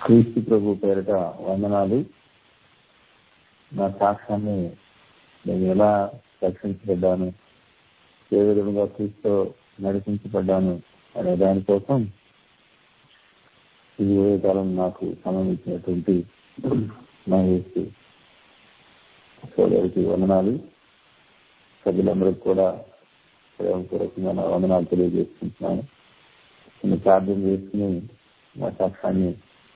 క్రీస్తు ప్రభు పేరిట వందనాలు నా సాక్ష్యాన్ని నేను ఎలా రక్షించబడ్డాను ఏ విధంగా క్రీస్తు నడిపించబడ్డాను అనే దానికోసం ఈ కాలం నాకు సంబంధించినటువంటి మహేష్ సోదరికి వందనాలు సభ్యులందరికీ కూడా ప్రేమపూర్వకంగా నా వందనాలు తెలియజేసుకుంటున్నాను నేను ప్రార్థన చేసుకుని నా సాక్ష్యాన్ని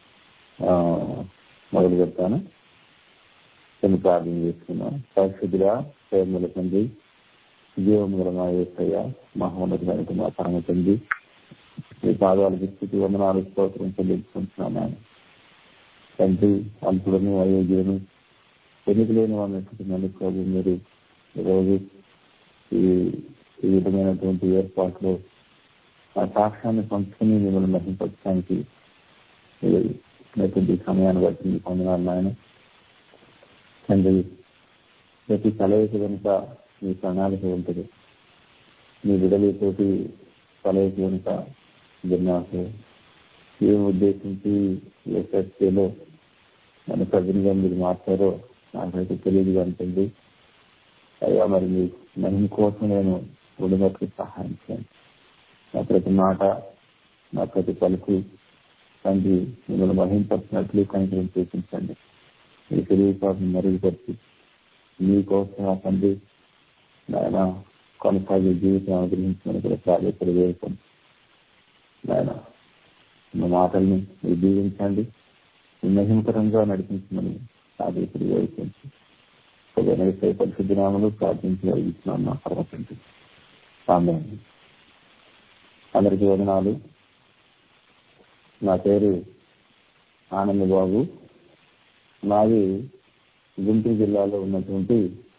మొదలు పెడతాను కొన్ని ప్రార్థన చేసుకున్నాను పరిశుద్ధిగా ప్రేమల తండ్రి జీవముల మా ఏసయ్య మహోన్నతులైన మా పరమ తండ్రి ఈ పాదాలకి స్థితి వందనాలు స్తోత్రం చెల్లించుకుంటున్నాను ఆయన తండ్రి అల్పులను అయోగ్యులను ఎన్నికలేని వాళ్ళకి నన్ను మీరు ఈరోజు ఈ ఈ విధమైనటువంటి ఏర్పాట్లు ఆ సాక్ష్యాన్ని పంచుకుని మిమ్మల్ని మహింపరచడానికి లేకపోతే సమయాన్ని బట్టి మీకు పొందినారు నాయన తండ్రి ప్రతి కలయిక కనుక మీ ప్రణాళిక ఉంటుంది మీ విడలితోటి కలయిక కనుక నాకు ఏం ఉద్దేశించి ఎస్ఎస్కేలో నన్ను ప్రజలుగా మీరు మాట్లాడో నాకైతే తెలియదు అంటుంది అయ్యా మరి మీ మహిమ కోసం నేను ఉండబట్టి సహాయం చేయండి నా ప్రతి మాట నా ప్రతి పలుకు తండ్రి మిమ్మల్ని మహింపరిచినట్లు కనికరం చూపించండి మీ తెలియపాటు మెరుగుపరిచి మీకోసం ఆ తండ్రి నాయన కొనసాగే జీవితం అనుగ్రహించమని కూడా ప్రాధాన్యత వేయకండి నాయన మా మాటల్ని మీరు దీవించండి మహిమకరంగా నడిపించమని ప్రాధాన్యత వేయకండి పరిశుద్ధ నామలు ప్రార్థించి అడిగిస్తున్నాను నా పర్వతండి సాంబేండి అందరికీ వదనాలు నా పేరు ఆనంద్ బాబు నాది గుంటూరు జిల్లాలో ఉన్నటువంటి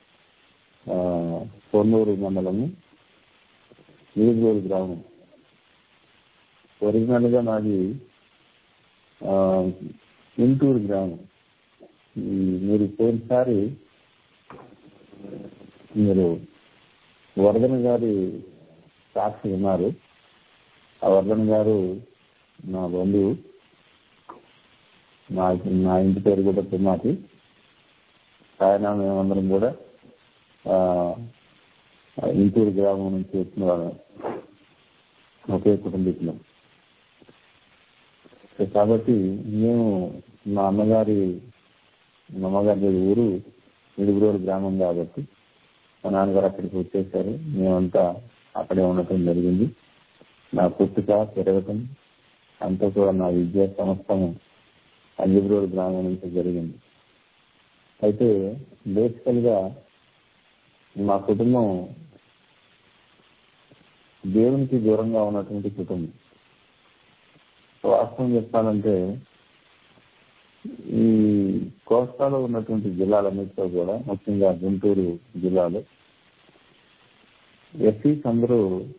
పొన్నూరు మండలము నీరుగోలు గ్రామం ఒరిజినల్ గా నాది గుంటూరు గ్రామం మీరు పోయినసారి మీరు వరదన గారి సాక్షి ఉన్నారు ఆ వర్ధన్ గారు నా బంధువు నా నా ఇంటి పేరు కూడా తిమ్మాటి ఆయన మేమందరం కూడా ఇంటూరు గ్రామం నుంచి వచ్చిన వాళ్ళం ఒకే కుటుంబీకులం కాబట్టి మేము మా అమ్మగారి మా అమ్మగారి ఊరు నిడుగురోలు గ్రామం కాబట్టి మా నాన్నగారు అక్కడికి వచ్చేసారు మేమంతా అక్కడే ఉండటం జరిగింది నా పుట్టుక పెరగటం అంతా కూడా నా విద్యా సంస్థము అంజబ్రోడ్ గ్రామం నుంచి జరిగింది అయితే బేసికల్ గా మా కుటుంబం దేవునికి దూరంగా ఉన్నటువంటి కుటుంబం వాస్తవం చెప్పాలంటే ఈ కోస్తాలో ఉన్నటువంటి జిల్లాలన్నింటిలో కూడా ముఖ్యంగా గుంటూరు జిల్లాలో ఎస్సీస్ అందరూ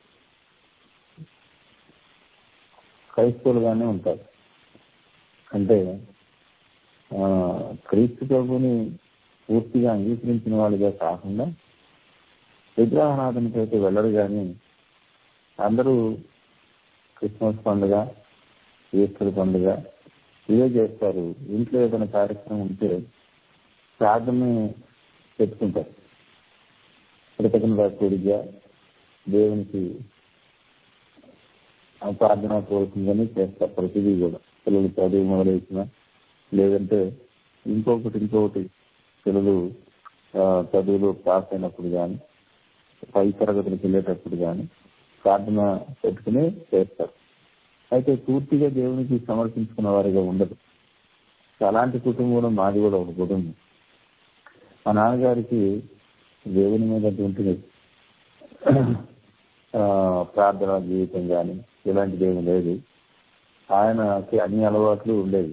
క్రైస్తవులుగానే ఉంటారు అంటే క్రీస్తు ప్రభుని పూర్తిగా అంగీకరించిన వాళ్ళుగా కాకుండా విగ్రహారాధనకి అయితే వెళ్ళరు కానీ అందరూ క్రిస్మస్ పండుగ ఈస్టర్ పండుగ ఇవే చేస్తారు ఇంట్లో ఏదైనా కార్యక్రమం ఉంటే ప్రార్థన పెట్టుకుంటారు కృతజ్ఞత కూడిగా దేవునికి ప్రార్థన పూర్వకంగానే చేస్తారు ప్రతిదీ కూడా పిల్లలు చదువు మొదలెట్టిన లేదంటే ఇంకొకటి ఇంకొకటి పిల్లలు చదువులు పాస్ అయినప్పుడు కానీ పై తరగతులకు వెళ్ళేటప్పుడు కానీ ప్రార్థన పెట్టుకుని చేస్తారు అయితే పూర్తిగా దేవునికి సమర్పించుకున్న వారిగా ఉండదు అలాంటి కుటుంబంలో మాది కూడా ఒక కుటుంబం మా నాన్నగారికి దేవుని మీద ఉంటుంది ప్రార్థన జీవితం కానీ ఇలాంటిది ఏమి లేదు ఆయనకి అన్ని అలవాట్లు ఉండేవి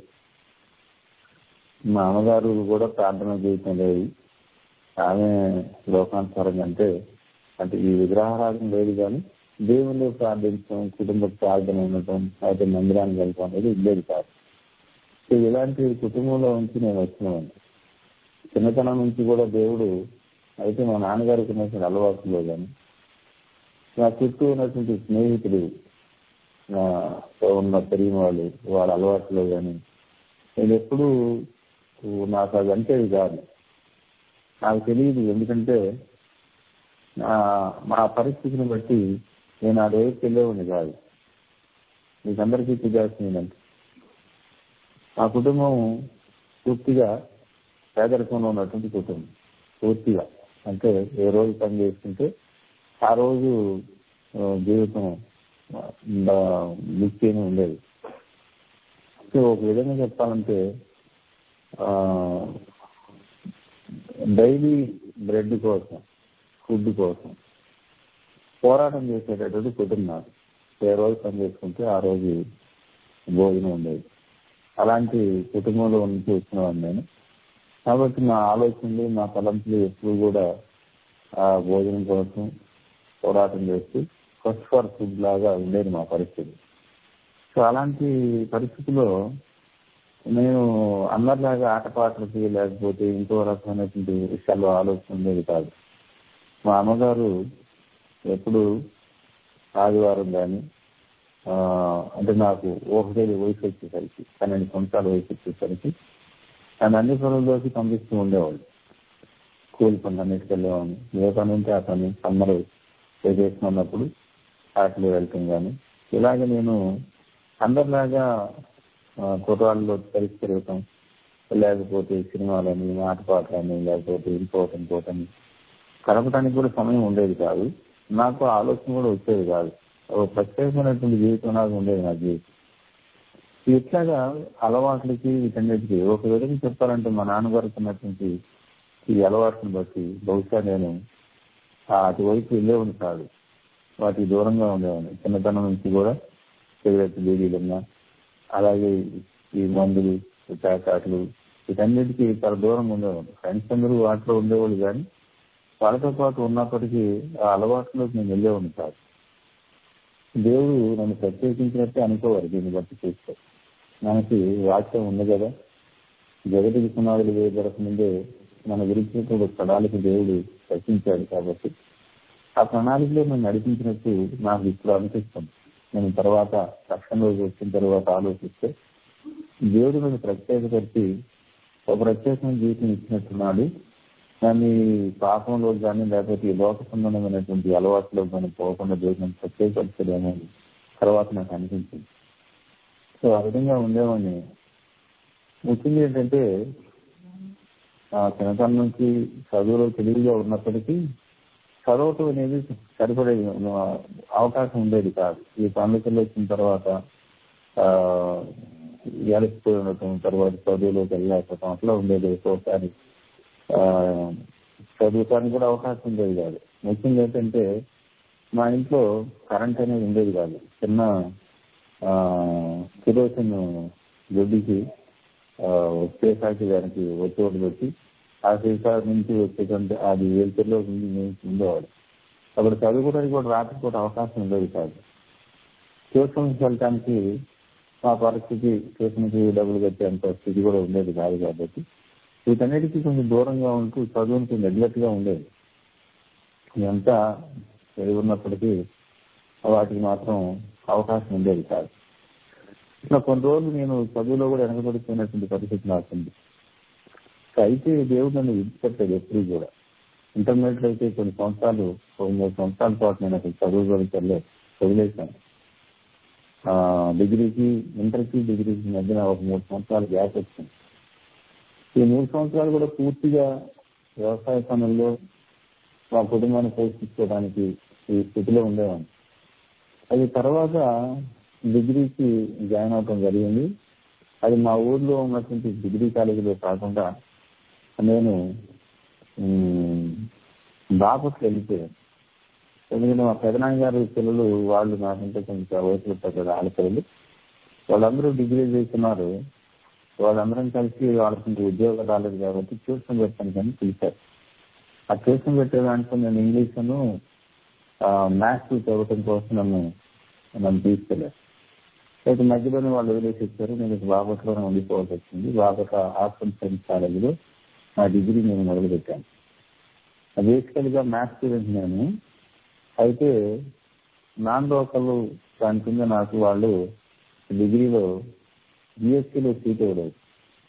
మా అమ్మగారు కూడా ప్రార్థన జీవితం లేదు ఆమె లోకానుసారంగా అంటే అంటే ఈ విగ్రహారాధన లేదు కానీ దేవుళ్ళు ప్రార్థించడం కుటుంబ ప్రార్థన ఉండటం అయితే మందిరానికి వెళ్ళటం అనేది ఉండేది కాదు సో ఇలాంటి కుటుంబంలో నుంచి నేను వచ్చినాను చిన్నతనం నుంచి కూడా దేవుడు అయితే మా నాన్నగారికి ఉన్నటువంటి అలవాటులో కానీ నా చుట్టూ ఉన్నటువంటి స్నేహితులు ఉన్న పెరిగిన వాళ్ళు వాళ్ళ అలవాట్లో కానీ నేను ఎప్పుడు నాకు అది అంటేది కాదు నాకు తెలియదు ఎందుకంటే మా పరిస్థితిని బట్టి నేను ఆ రోజు వెళ్ళేవాడిని కాదు మీకు అందరికీ తెలియాల్సింది ఏంటంటే మా కుటుంబం పూర్తిగా పేదరికంలో ఉన్నటువంటి కుటుంబం పూర్తిగా అంటే ఏ రోజు పని చేసుకుంటే ఆ రోజు జీవితం నిత్యం ఉండేది సో ఒక విధంగా చెప్పాలంటే డైలీ బ్రెడ్ కోసం ఫుడ్ కోసం పోరాటం చేసేటటువంటి కుటుంబం ఏ రోజు పని చేసుకుంటే ఆ రోజు భోజనం ఉండేది అలాంటి కుటుంబంలో ఉండి చూస్తున్నాను నేను కాబట్టి నా ఆలోచనలు నా తలంపులు ఎప్పుడు కూడా ఆ భోజనం కోసం పోరాటం చేస్తూ ఫస్ట్ ఫర్ ఫుడ్ లాగా ఉండేది మా పరిస్థితి సో అలాంటి పరిస్థితిలో నేను అందరిలాగా ఆటపాటలకి లేకపోతే ఇంకో రకమైనటువంటి విషయాల్లో ఆలోచన ఉండేది కాదు మా అమ్మగారు ఎప్పుడు ఆదివారం కానీ అంటే నాకు ఒకటేది వయసు వచ్చేసరికి పన్నెండు సంవత్సరాల వయసు వచ్చేసరికి నన్ను అన్ని పనుల్లోకి పంపిస్తూ ఉండేవాళ్ళు కూలి పనులు అన్నిటికి వెళ్ళేవాడిని ఏ పని ఉంటే ఆ పని సమ్మర్ వెకేషన్ ఉన్నప్పుడు వాటిలో వెళ్ళటం కానీ ఇలాగే నేను అందరిలాగా కుర్రాళ్ళలో కలిసి తిరగటం లేకపోతే సినిమాలని ఆటపాటలని లేకపోతే ఇంకోటి ఇంకోటని కలపడానికి కూడా సమయం ఉండేది కాదు నాకు ఆలోచన కూడా వచ్చేది కాదు ఒక ప్రత్యేకమైనటువంటి జీవితం నాకు ఉండేది నా జీవితం ఇట్లాగా అలవాట్లకి వీటన్నిటికి ఒక విధంగా చెప్పాలంటే మా నాన్నగారికి ఉన్నటువంటి ఈ అలవాట్లను బట్టి బహుశా నేను అటువైపు వెళ్ళేవాడిని కాదు వాటికి దూరంగా ఉండేవాడిని చిన్నతనం నుంచి కూడా సిగరెట్ బీడీలున్నా అలాగే ఈ మందులు పేకాట్లు వీటన్నిటికీ చాలా దూరంగా ఉండేవాడు ఫ్రెండ్స్ అందరూ వాటిలో ఉండేవాళ్ళు కానీ వాళ్ళతో పాటు ఉన్నప్పటికీ ఆ అలవాట్లోకి నేను వెళ్ళేవాడిని కాదు దేవుడు నన్ను ప్రత్యేకించినట్టే అనుకోవాలి దీన్ని బట్టి చూస్తే మనకి వాక్యం ఉంది కదా జగతికి పునాదులు వేయబడక ముందే మన గురించినటువంటి ప్రణాళిక దేవుడు రచించాడు కాబట్టి ఆ ప్రణాళికలో నన్ను నడిపించినట్టు నాకు ఇప్పుడు అనిపిస్తుంది నేను తర్వాత రక్షణలోకి వచ్చిన తర్వాత ఆలోచిస్తే దేవుడు నన్ను ప్రత్యేకపరిచి ఒక ప్రత్యేకమైన జీవితం ఇచ్చినట్టున్నాడు దాన్ని పాపంలో కానీ లేకపోతే ఈ లోక సంబంధమైనటువంటి అలవాట్లో కానీ పోకుండా దేవుడు ప్రత్యేకపరిచడేమో తర్వాత నాకు అనిపించింది సో ఆ విధంగా ఉండేవాడిని ముఖ్యంగా ఏంటంటే చిన్నతనం నుంచి చదువులో తెలివిగా ఉన్నప్పటికీ చదవటం అనేది సరిపడేది అవకాశం ఉండేది కాదు ఈ పండుగలు వచ్చిన తర్వాత ఎలసిపోయి ఉండటం తర్వాత చదువులోకి వెళ్ళకపోవటం అట్లా ఉండేది ఒక్కోసారి చదువుతానికి కూడా అవకాశం ఉండేది కాదు ముఖ్యంగా ఏంటంటే మా ఇంట్లో కరెంట్ అనేది ఉండేది కాదు చిన్న కిరోసిన్ గొడ్డికి సీసాకి దానికి ఒత్తిడి పెట్టి ఆ సీసా నుంచి వచ్చేటువంటి అది వెళ్తుల్లో ఉండేవాడు అప్పుడు చదువుకోవడానికి కూడా రాత్రి కూడా అవకాశం ఉండేది కాదు ట్యూషన్కి వెళ్ళటానికి మా పరిస్థితి ట్యూషన్కి డబ్బులు కట్టేంత స్థితి కూడా ఉండేది కాదు కాబట్టి వీటన్నిటికీ కొంచెం దూరంగా ఉంటూ చదువుకి నెగ్లెక్ట్గా ఉండేది ఎంత ఉన్నప్పటికీ వాటికి మాత్రం అవకాశం ఉండేది కాదు ఇట్లా కొన్ని రోజులు నేను చదువులో కూడా వెనకబడిపోయినటువంటి పరిస్థితి నాకుంది అయితే దేవుడు నన్ను విడిచిపెట్టాడు ఎప్పుడు కూడా ఇంటర్మీడియట్ అయితే కొన్ని సంవత్సరాలు ఒక మూడు సంవత్సరాల పాటు నేను అసలు చదువు గురించి వెళ్ళే వదిలేశాను డిగ్రీకి ఇంటర్కి డిగ్రీకి మధ్యన ఒక మూడు సంవత్సరాలు గ్యాప్ వచ్చింది ఈ మూడు సంవత్సరాలు కూడా పూర్తిగా వ్యవసాయ పనుల్లో మా కుటుంబాన్ని పోషించుకోవడానికి ఈ స్థితిలో ఉండేవాడిని అది తర్వాత డిగ్రీకి జాయిన్ అవడం జరిగింది అది మా ఊర్లో ఉన్నటువంటి డిగ్రీ కాలేజీలో కాకుండా నేను బాపట్ల వెళ్ళిపోయాను ఎందుకంటే మా పెదనాన్న గారి పిల్లలు వాళ్ళు నాకంటే కొంచెం వయసులో పెద్ద ఆడపిల్లలు వాళ్ళందరూ డిగ్రీ చేస్తున్నారు వాళ్ళందరం కలిసి వాళ్ళకి ఉద్యోగం రాలేదు కాబట్టి ట్యూషన్ పెట్టాను కానీ పిలిచారు ఆ ట్యూషన్ పెట్టేదానికి నేను ఇంగ్లీష్ మ్యాథ్స్ చదవటం కోసం నన్ను నన్ను తీసుకెళ్ళారు అయితే మధ్యలోనే వాళ్ళు వదిలేసి ఇచ్చారు నేను బాపట్లోనే ఉండిపోవాల్సి వచ్చింది బాపట్ల ఆర్ట్స్ అండ్ సైన్స్ కాలేజీలో నా డిగ్రీ నేను మొదలుపెట్టాను బేసికల్గా మ్యాథ్స్ స్టూడెంట్ నేను అయితే నాన్ లోకల్ దాని కింద నాకు వాళ్ళు డిగ్రీలో బిఎస్సీలో సీట్ ఇవ్వలేదు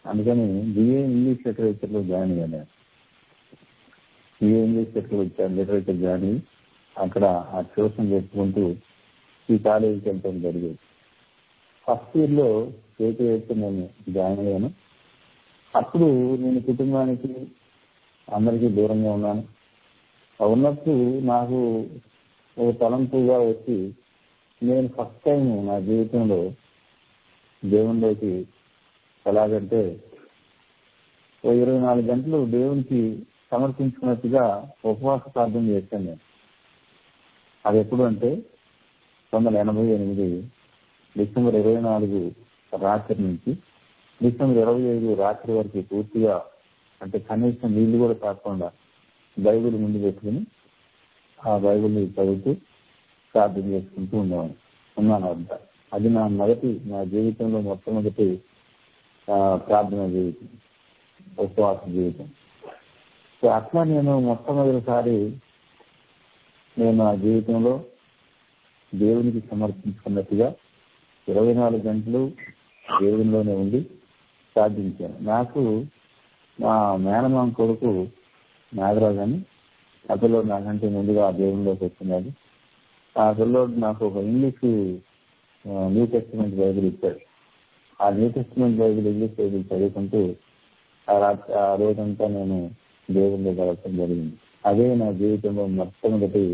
అందుకని బిఏ ఇంగ్లీష్ లిటరేచర్లో జాయిన్ అయ్యాను BA English literature literature join అయ్యి అక్కడ ఆ ట్యూషన్ చేసుకుంటూ ఈ కాలేజీకి వెళ్ళడం జరిగేది ఫస్ట్ ఇయర్లో కేటీఐకి నేను జాయిన్ అయ్యాను అప్పుడు నేను కుటుంబానికి అందరికీ దూరంగా ఉన్నాను ఉన్నప్పుడు నాకు ఒక తలంపుగా వచ్చి నేను ఫస్ట్ టైం నా జీవితంలో దేవునిలోకి ఎలాగంటే ఓ ఇరవై నాలుగు గంటలు దేవునికి సమర్పించుకున్నట్టుగా ఉపవాస ప్రార్థన చేశాను నేను అది ఎప్పుడు అంటే తొమ్మిది ఎనభై ఎనిమిది డిసెంబర్ ఇరవై నాలుగు రాత్రి నుంచి డిసెంబర్ ఇరవై ఐదు రాత్రి వరకు పూర్తిగా అంటే కనీసం నీళ్లు కూడా తాకుండా బైబిల్ ముందు పెట్టుకుని ఆ బైబిల్ని చదువుతూ ప్రార్థన చేసుకుంటూ ఉన్నాను ఉన్నాను అంట అది నా మొదటి నా జీవితంలో మొట్టమొదటి ప్రార్థన జీవితం ఉపవాస జీవితం సో అట్లా నేను మొట్టమొదటిసారి నేను నా జీవితంలో దేవునికి సమర్పించుకున్నట్టుగా ఇరవై నాలుగు గంటలు దేవునిలోనే ఉండి ప్రార్థించాను నాకు మా మేనమామ కొడుకు నాగరాజు అని అతలో నాకంటే ముందుగా దేవునిలోకి వచ్చినాడు ఆ పిల్లోడు నాకు ఒక ఇంగ్లీష్ న్యూ టెస్టిమెంట్ బైబిల్ ఇచ్చాడు ఆ new testament Bible English Bible చదువుకుంటూ ఆ రాత్రి ఆ రోజంతా నేను దేవుళ్ళు గడపడం జరిగింది అదే నా జీవితంలో మొట్టమొదటి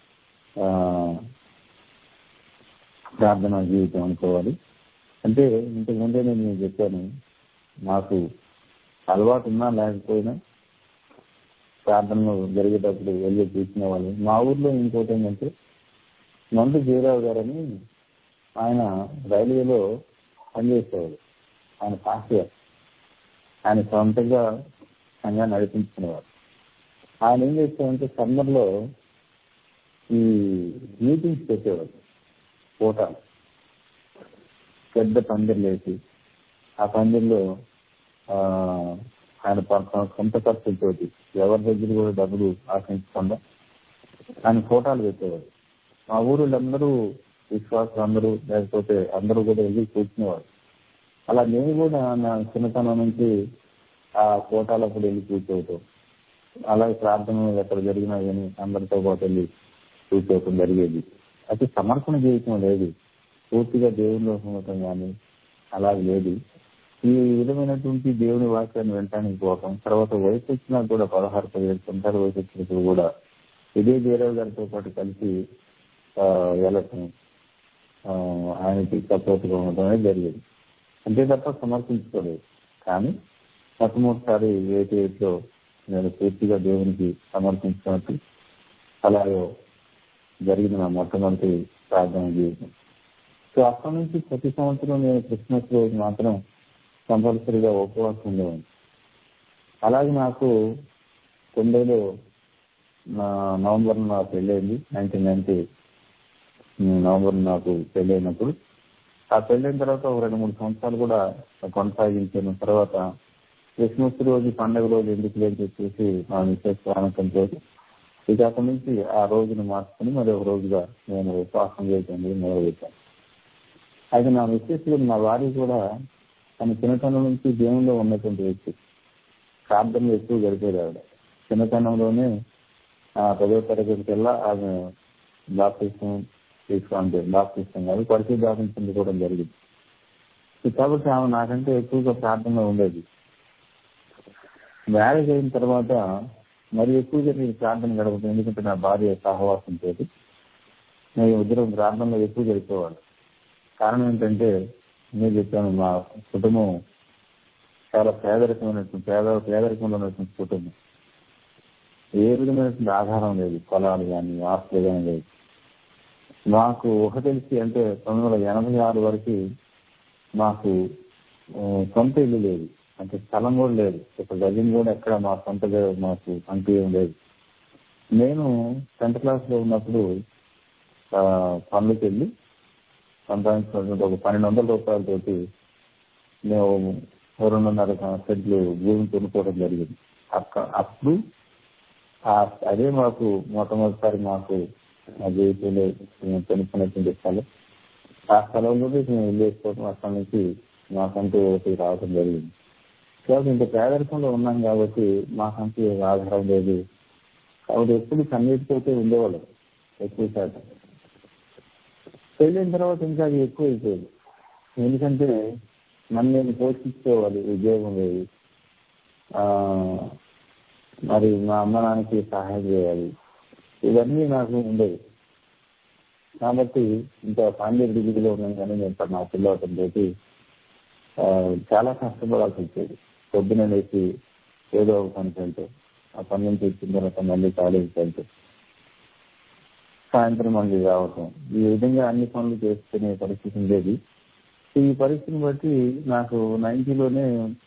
ప్రార్థన జీవితం అనుకోవాలి అంటే ఇంతకు ముందే నేను చెప్పాను నాకు అలవాటు ఉన్నా లేకపోయినా ప్రార్థనలు జరిగేటప్పుడు వెళ్ళి చూసిన వాళ్ళు మా ఊర్లో ఇంకోటి ఏంటంటే నందు జయరావు గారని ఆయన రైల్వేలో పనిచేసేవాడు ఆయన పాస్టర్ ఆయన సొంతంగా సంఘా నడిపించుకునేవాడు ఆయన ఏం చేసేవాడంటే సమ్మర్లో ఈ మీటింగ్స్ పెట్టేవాడు కోటాలు పెద్ద పందిర్లు వేసి ఆ పందిర్లో ఆయన సొంత ఖర్చులతోటి ఎవరి దగ్గర కూడా డబ్బులు ఆశించకుండా ఆయన ఫోటాలు పెట్టేవాడు మా ఊరిళ్ళందరూ విశ్వాసులు అందరూ లేకపోతే అందరూ కూడా వెళ్ళి కూర్చునేవాడు అలా నేను కూడా నా చిన్నతనం నుంచి ఆ కోటాలప్పుడు వెళ్ళి కూర్చోవటం అలాగే ప్రార్థనలు ఎక్కడ జరిగినా కానీ అందరితో పాటు వెళ్ళి కూర్చోవటం జరిగేది అయితే సమర్పణ జీవితం లేదు పూర్తిగా దేవునిలో ఉండటం కానీ అలా లేదు ఈ విధమైనటువంటి దేవుని వాక్యాన్ని వినటానికి పోవటం తర్వాత వయసు వచ్చినా కూడా పదహారు పదిహేడు సంవత్సరాల వయసు వచ్చినప్పుడు కూడా ఇదే దేరావు గారితో పాటు కలిసి వెళ్ళటం ఆయనకి సపోర్ట్ గా ఉండటం అనేది జరిగేది అంతే తప్ప సమర్పించుకోలేదు కానీ మొట్టమొదటిసారి ఎయిటీ ఎయిట్ లో నేను పూర్తిగా దేవునికి సమర్పించినట్టు అలాగే జరిగింది నా మొట్టమొదటి ప్రార్థన జీవితం సో అక్కడి నుంచి ప్రతి సంవత్సరం నేను క్రిస్మస్ రోజు మాత్రం కంపల్సరీగా ఉపవాసం ఉండేవాడిని అలాగే నాకు తొంభైలో నా నవంబర్ నా పెళ్ళైంది నైన్టీన్ నైన్టీ నవంబర్ నాకు పెళ్ళైనప్పుడు ఆ పెళ్ళైన తర్వాత ఒక రెండు మూడు సంవత్సరాలు కూడా కొనసాగించిన తర్వాత క్రిస్మస్ రోజు పండుగ రోజు ఎందుకు లేదు చెప్పేసి మా మిస్సెస్ ఆనందంతో ఇక అక్కడి నుంచి ఆ రోజును మార్చుకుని మరి ఒక రోజుగా నేను ఉపవాసం చేయటం మొదలుపెట్టాను అయితే నా మిస్సెస్ నా భార్య కూడా తన చిన్నతనం నుంచి దేవుల్లో ఉన్నటువంటి వ్యక్తి ప్రార్థనలు ఎక్కువ గడిపేది ఆవిడ చిన్నతనంలోనే ఆ పదో తరగతి కల్లా ఆమె బాప్తిష్టం తీసుకుంటే బాప్తిష్టం కాదు పరిశుద్ధాపం చెందుకోవడం జరిగింది కాబట్టి ఆమె నాకంటే ఎక్కువగా ప్రార్థనలో ఉండేది మ్యారేజ్ అయిన తర్వాత మరి ఎక్కువగా నేను ప్రార్థన గడపడం ఎందుకంటే నా భార్య సహవాసంతో నేను ఇద్దరం ప్రార్థనలో ఎక్కువ గడిపేవాడు కారణం ఏంటంటే నేను చెప్పాను మా కుటుంబం చాలా పేదరికమైనటువంటి పేద పేదరికంలో ఉన్నటువంటి కుటుంబం ఏ విధమైనటువంటి ఆధారం లేదు పొలాలు కానీ ఆస్తులు కానీ లేదు మాకు ఒక తెలిసి అంటే పంతొమ్మిది వందల ఎనభై ఆరు వరకు మాకు సొంత ఇల్లు లేదు అంటే స్థలం కూడా లేదు ఒక గజం కూడా ఎక్కడ మా సొంత మాకు అంటూ ఏం లేదు నేను టెన్త్ క్లాస్ లో ఉన్నప్పుడు పనులకు వెళ్ళి సంపాదించినటువంటి ఒక పన్నెండు వందల రూపాయలతోటి మేము రెండున్నర సెంట్లు భూమి కొనుక్కోవడం జరిగింది అక్క అప్పుడు అదే మాకు మొట్టమొదటిసారి మాకు మా జీవితంలో మేము కొనుక్కున్నటువంటి స్థలం ఆ స్థలంలోనే మేము ఇల్లు వేసుకోవడం అక్కడి నుంచి మాకంటూ ఒకటి రావడం జరిగింది కాబట్టి ఇంత పేదరికంలో ఉన్నాం కాబట్టి మాకంటూ ఏ ఆధారం లేదు కాబట్టి ఎప్పుడు కన్నీటితోటే ఉండేవాళ్ళం ఎక్కువ శాతం పెళ్ళైన తర్వాత ఇంకా అది ఎక్కువ అయిపోయింది ఎందుకంటే నన్ను నేను పోషించుకోవాలి ఉద్యోగం లేదు ఆ, మరి మా అమ్మ నాన్నకి సహాయం చేయాలి ఇవన్నీ నాకు ఉండేవి కాబట్టి ఇంకా ఫ్యామిలీ డిగ్రీలో ఉన్నాను కానీ నేను ఇప్పుడు నా పిల్లలతో చాలా కష్టపడాల్సి వచ్చేది పొద్దున లేచి ఏదో ఒక పనికి వెళ్తే ఆ పని నుంచి వచ్చిన తర్వాత మళ్ళీ కాలేజీకి వెళ్తే సాయంత్రం మళ్ళీ రావటం ఈ విధంగా అన్ని పనులు చేసుకునే పరిస్థితి ఉండేది ఈ పరిస్థితిని బట్టి నాకు నైన్టీలోనే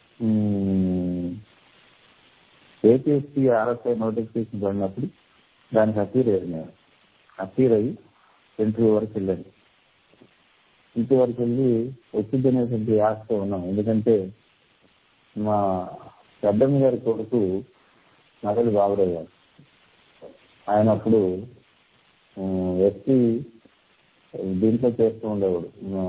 ఏపీఎస్సీ ఆర్ఎస్ఐ నోటిఫికేషన్ పడినప్పుడు దానికి అపీర్ అయ్యాను నేను అపీర్ అయ్యి ఇంటర్వ్యూ వరకు వెళ్ళాను ఇంటి వరకు వెళ్ళి వచ్చింది అనేటువంటి ఆశతో ఉన్నాం ఎందుకంటే మా పెద్దమ్మ గారి కొడుకు నగలు బాబురావు గారు ఆయన అప్పుడు ఎస్పీ దీంట్లో చేస్తూ ఉండేవాడు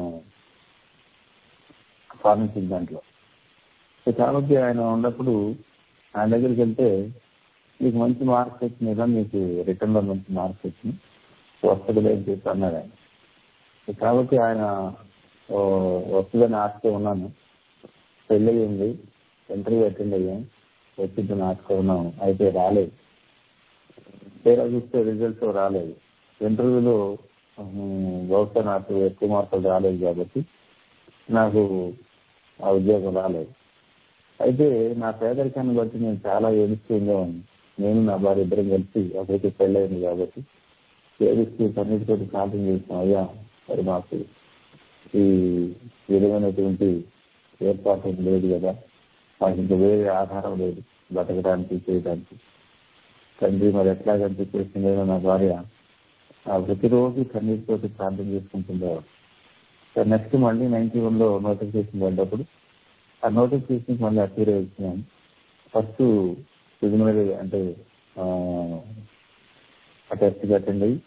ఫార్మసీ దాంట్లో సో కాబట్టి ఆయన ఉన్నప్పుడు ఆయన దగ్గరికి వెళ్తే మీకు మంచి మార్క్స్ వచ్చినాయి కదా మీకు రిటర్న్ లో మంచి మార్క్స్ వచ్చినాయి వస్తుంది అని చెప్పి అన్నాడు ఆయన సో కాబట్టి ఆయన ఓ, వస్తుందని ఆశతో ఉన్నాను పెళ్ళి అయింది ఇంటర్వ్యూ అటెండ్ అయ్యాం వచ్చిందని ఆశతో ఉన్నాం అయితే రాలేదు తీరా చూస్తే రిజల్ట్స్ రాలేదు ఇంటర్వ్యూలో ఉమ్, బహుశా నాకు ఎక్కువ మార్కులు రాలేదు కాబట్టి నాకు ఆ ఉద్యోగం రాలేదు అయితే నా పేదరికాన్ని బట్టి నేను చాలా ఏడుస్తూ ఉండేవాడిని నేను నా భార్య ఇద్దరం కలిసి ఒకరికి పెళ్ళయింది కాబట్టి ఏడుస్తూ కన్నిటితో ప్రార్థన చేస్తాం అయ్యా మరి మాకు ఈ విధమైనటువంటి ఏర్పాటు లేదు కదా మాకు ఇంకా వేరే ఆధారం లేదు బతకడానికి చేయడానికి తండ్రి మరి ఎట్లాగని చెప్పేసి నేను నా భార్య ఆ ప్రతిరోజు కన్నీటితోటి ప్రార్థన చేసుకుంటుండేవాడు నెక్స్ట్ మళ్ళీ నైన్టీ వన్ లో నోటిఫికేషన్ పడ్డప్పుడు ఆ నోటిఫికేషన్ మళ్ళీ అపీర్ వచ్చినాను ఫస్ట్ ప్రిలిమినరీ అంటే ఆ టెస్ట్ అటెండ్ అయ్యి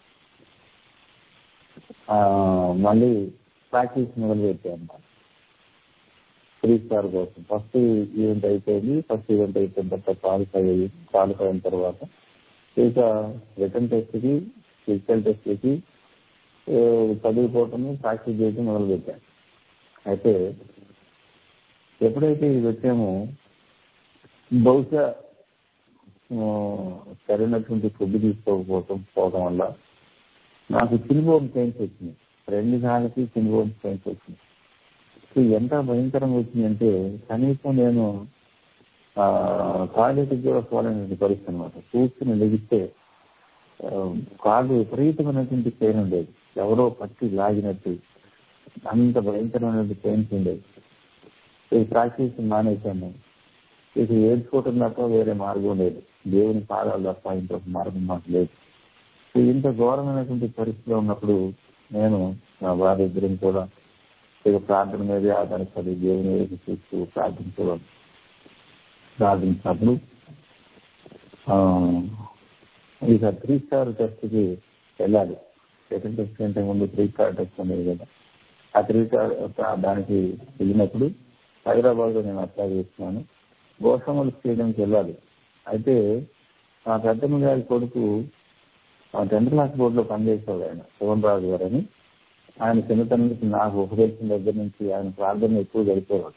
ఆ, మళ్ళీ ప్రాక్టీస్ మొదలు పెట్టాను అన్నమాట త్రీ స్టార్ కోసం ఫస్ట్ ఈవెంట్ అయిపోయింది ఫస్ట్ ఈవెంట్ అయిపోయిన తర్వాత క్వాలిఫై అయ్యి క్వాలిఫై అయిన తర్వాత ఇక రిటర్న్ టెస్ట్కి ఫిజికల్ టెస్ట్కి చదువుకోవటం ప్రాక్టీస్ చేయడం మొదలు పెట్టాను అయితే ఎప్పుడైతే ఇది వచ్చామో బహుశా ఆ, సరైనటువంటి ఫుడ్ తీసుకోకపోవటం పోవడం వల్ల నాకు చిన్బోన్ పెయిన్స్ వచ్చింది రెండు కాళ్ళకి చిన్బోన్ పెయిన్స్ వచ్చింది సో ఎంత భయంకరంగా వచ్చిందంటే కనీసం నేను ఆ, టాయిలెట్కి కూడా పోలేని పరిస్థితి అనమాట కూర్చుని లెగిస్తే ఆ, కాళ్ళు విపరీతమైనటువంటి పెయిన్ ఉండేది ఎవరో పట్టి లాగినట్టు అంత భయంకరమైనటువంటి పెయిన్స్ ఉండేది ఈ ప్రాక్టీస్ మానేశాను ఇక ఏడ్చుకోవటం తప్ప వేరే మార్గం లేదు దేవుని పాదాలు తప్ప ఇంకొక మార్గం మాకు లేదు సో ఇంత ఘోరమైనటువంటి పరిస్థితిలో ఉన్నప్పుడు నేను నా భార్య ఇద్దరం కూడా ఇక ప్రార్థన మీదే ఆధారపడి దేవుని వైపు చూస్తూ ప్రార్థించడం ప్రార్థించినప్పుడు ఆ, ఇక త్రీ స్టార్ టెస్ట్కి వెళ్ళాలి సెకండ్ టెస్ట్ కంటే ముందు త్రీ స్టార్ టెస్ట్ ఉండేది కదా ఆ త్రీ స్టార్ దానికి వెళ్ళినప్పుడు హైదరాబాద్ లో నేను అప్లై చేస్తున్నాను గోసమల్ స్టేడియంకి వెళ్ళాలి అయితే మా పెద్దమ్మ గారి కొడుకు ఆ టెన్త్ క్లాస్ బోర్డులో పనిచేసేవాడు ఆయన శివన్ రాజు గారు అని ఆయన చిన్నతనం నుంచి నాకు ఉపదేశం దగ్గర నుంచి ఆయన ప్రార్థన ఎక్కువ గడిపేవాడు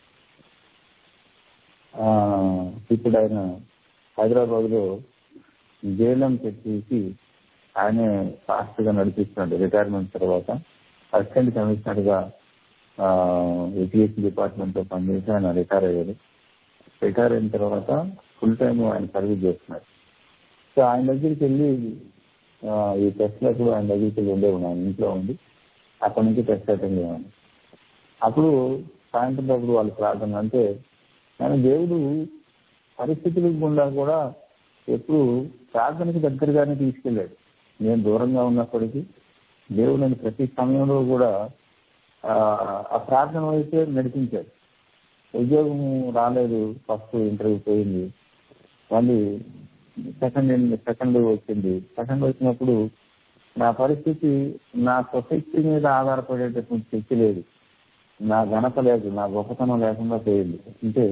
ఆ, ఇప్పుడు ఆయన హైదరాబాద్ లో జైలం పెట్టేసి ఆయనే ఫాస్ట్ గా నడిపిస్తున్నాడు రిటైర్మెంట్ తర్వాత అసిస్టెంట్ కమిషనర్ గా ఏపీఎస్సీ డిపార్ట్మెంట్ లో పనిచేసి ఆయన రిటైర్ అయ్యారు రిటైర్ అయిన తర్వాత ఫుల్ టైం ఆయన సర్వీస్ చేస్తున్నారు సో ఆయన దగ్గరికి వెళ్ళి ఆ, ఈ టెస్ట్లకు ఆయన దగ్గరికి వెళ్ళి ఉండేవాడు ఆయన ఇంట్లో ఉండి అక్కడి నుంచి టెస్ట్ అటెండ్ అయ్యాను అప్పుడు సాయంత్రం అప్పుడు వాళ్ళు ప్రార్థన అంటే కానీ దేవుడు పరిస్థితుల గుండా కూడా ఎప్పుడు ప్రార్థనకి దగ్గరగానే తీసుకెళ్ళాడు నేను దూరంగా ఉన్నప్పటికీ దేవుడు నన్ను ప్రతి సమయంలో కూడా ఆ, ఆ ప్రార్థన వైపే నడిపించాడు ఉద్యోగం రాలేదు ఫస్ట్ ఇంటర్వ్యూ పోయింది మళ్ళీ సెకండ్ సెకండ్ వచ్చింది సెకండ్ వచ్చినప్పుడు నా పరిస్థితి నా సొసైటీ మీద ఆధారపడేటటువంటి శక్తి లేదు నా ఘనత లేదు నా గొప్పతనం లేకుండా పోయింది అంటే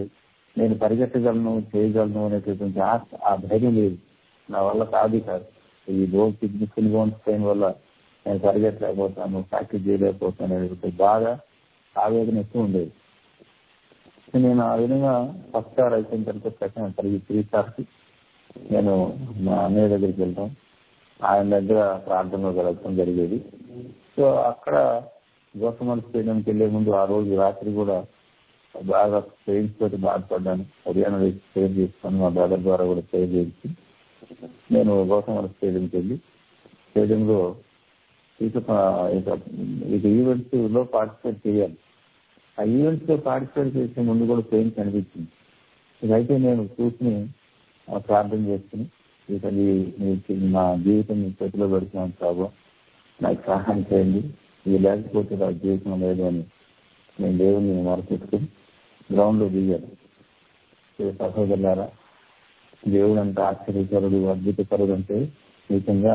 నేను పరిగెత్తగలను చేయగలను అనేటటువంటి ఆశ ఆ ధైర్యం లేదు నా వల్ల కాదు కాదు ఈ బోన్ సిగ్నిఫికెంట్ బోన్ స్ట్రెయిన్ వల్ల నేను పరిగెత్తలేకపోతాను ప్రాక్టీస్ చేయలేకపోతాను అనేటువంటి బాగా ఆవేదన ఎక్కువ ఉండేది నేను ఆ విధంగా ఫస్ట్ స్టార్ అయిపోయిన తర్వాత సెకండ్ కలిగి త్రీ స్టార్స్ నేను మా అన్నయ్య దగ్గరికి వెళ్తాం ఆయన దగ్గర ప్రార్థనలో జరగడం జరిగేది సో అక్కడ గోసమల్ స్టేడియంకి వెళ్లే ముందు ఆ రోజు రాత్రి కూడా బాగా పెయిన్స్ తోటి బాధపడ్డాను హర్యానా షేర్ చేసుకొని మా బ్రదర్ ద్వారా కూడా షేర్ చేసి నేను గోసమల్ స్టేడియంకి వెళ్ళి స్టేడియంలో ఇక ఇక ఈవెంట్స్ లో పార్టిసిపేట్ చేయాలి ఆ ఈవెంట్స్ లో పార్టిసిపేట్ చేసే ముందు కూడా పెయిన్స్ అనిపించింది ఇదైతే నేను కూర్చుని ప్రార్థన చేసుకుని ఇక నా జీవితం మీ చేతిలో పెడుతున్నాను కాబో నాకు సహాయం చేయండి ఇది లేకపోతే నా జీవితం లేదు అని నేను దేవుని మొరపెట్టుకుని గ్రౌండ్ లో దిగాను సహోదరులారా దేవుడు అంటే ఆశ్చర్యకరుడు అద్భుతకరుడు అంటే నిజంగా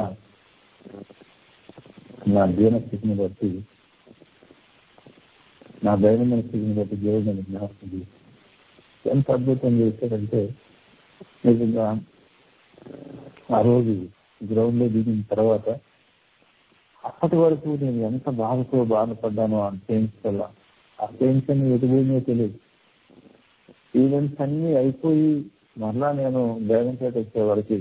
నా జీవన స్థితిని బట్టి నా దైనందిన స్థితిని బట్టి దేవుడు నేను జ్ఞాపకం ఎంత అద్భుతం చేశాడంటే నిజంగా ఆ రోజు గ్రౌండ్ లో దిగిన తర్వాత అప్పటి వరకు నేను ఎంత బాధతో బాధపడ్డానో ఆ పెయిన్స్ వల్ల ఆ పెయిన్స్ అన్ని ఎటుపోయినాయో తెలియదు ఈవెంట్స్ అన్ని అయిపోయి మరలా నేను బేగంపేట వచ్చే వరకు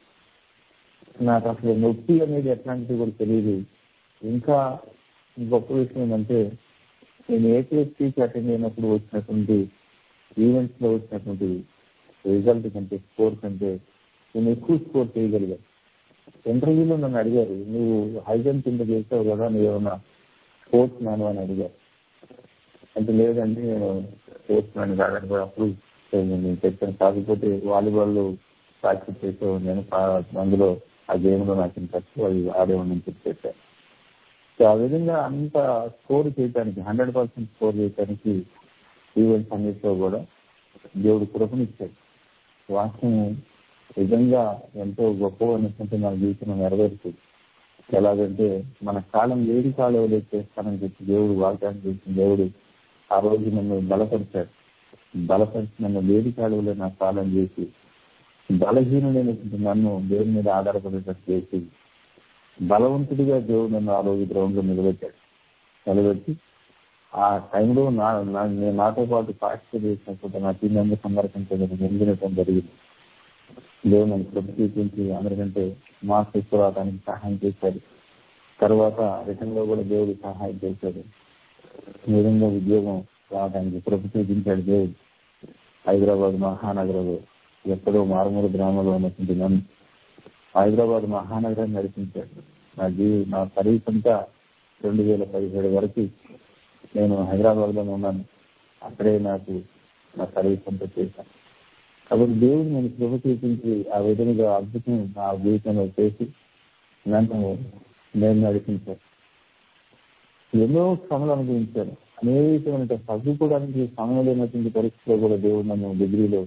నాకు అసలు నొప్పి అనేది ఎట్లాంటిది కూడా తెలియదు ఇంకా గొప్ప విషయం ఏంటంటే నేను ఏపీఎస్సీకి అటెండ్ అయినప్పుడు వచ్చినటువంటి ఈవెంట్స్ లో వచ్చినటువంటి రిజల్ట్ కంటే స్కోర్ కంటే నేను ఎక్కువ స్కోర్ చేయగలిగాను ఇంటర్వ్యూలో నన్ను అడిగారు నువ్వు హై జంప్ కింద చేసావు కదా నువ్వు ఏమన్నా స్పోర్ట్స్ మ్యాన్ అని అడిగారు అంటే లేదండి నేను స్పోర్ట్స్ మ్యాన్ కాదని కూడా అప్పుడు నేను చెప్పాను కాకపోతే వాలీబాల్ ప్రాక్టీస్ చేసేవాడు నేను అందులో ఆ గేమ్ లో నాకు ఇంట్రెస్ట్ అది ఆడేవాడిని చెప్పి చెప్పాను సో ఆ విధంగా అంత స్కోర్ చేయడానికి హండ్రెడ్ పర్సెంట్ స్కోర్ చేయడానికి ఈవెంట్స్ అన్నిటిలో కూడా దేవుడు కృపనిచ్చాడు వాక్యం నిజంగా ఎంతో గొప్ప అనుకుంటే మన జీవితంలో నెరవేరుతుంది ఎలాగంటే మన కాలం వేడి కాలువలో చేస్తానని చెప్పి దేవుడు వాగ్దానం చేసిన దేవుడు ఆ రోజు నన్ను బలపరిచాడు బలపరిచి నన్ను వేడి కాలువలో నా కాలం చేసి బలహీనుడైనటువంటి నన్ను దేవుని మీద ఆధారపడేటట్టు చేసి బలవంతుడిగా దేవుడు నన్ను ఆ రోజు గ్రౌండ్ లో నిలబెట్టాడు నిలబెట్టి ఆ టైంలో నా నేను నాతో పాటు పార్టిసిపేట్ చేసినప్పుడు నా టీం మెంబర్స్ అందరికంటే నిందినటం జరిగింది దేవుడు నన్ను కృప చూపించి అందరికంటే మార్క్స్ తీసుకురావడానికి సహాయం చేశాడు తర్వాత రిటర్న్ లో కూడా దేవుడు సహాయం చేశాడు ఈ విధంగా ఉద్యోగం రావడానికి కృప చూపించాడు దేవుడు హైదరాబాద్ మహానగరంలో ఎక్కడో మారుమూల గ్రామంలో ఉన్నటువంటి నన్ను హైదరాబాద్ మహానగరాన్ని నడిపించాడు నా జీవి నా సర్వీస్ అంతా రెండు వేల పదిహేడు వరకు నేను హైదరాబాద్ లో ఉన్నాను అక్కడే నాకు నా సర్వీస్ అంతా చేశాను కాబట్టి దేవుడు నేను కృప చూపించి ఆ విధంగా అద్భుతం నా జీవితంలో చేసి నన్ను నేను నడిపించాను ఎన్నో శ్రమలు అనుభవించాను అనేకమైన చదువుకోవడానికి సమయం లేనటువంటి పరిస్థితిలో కూడా దేవుడు నన్ను డిగ్రీలో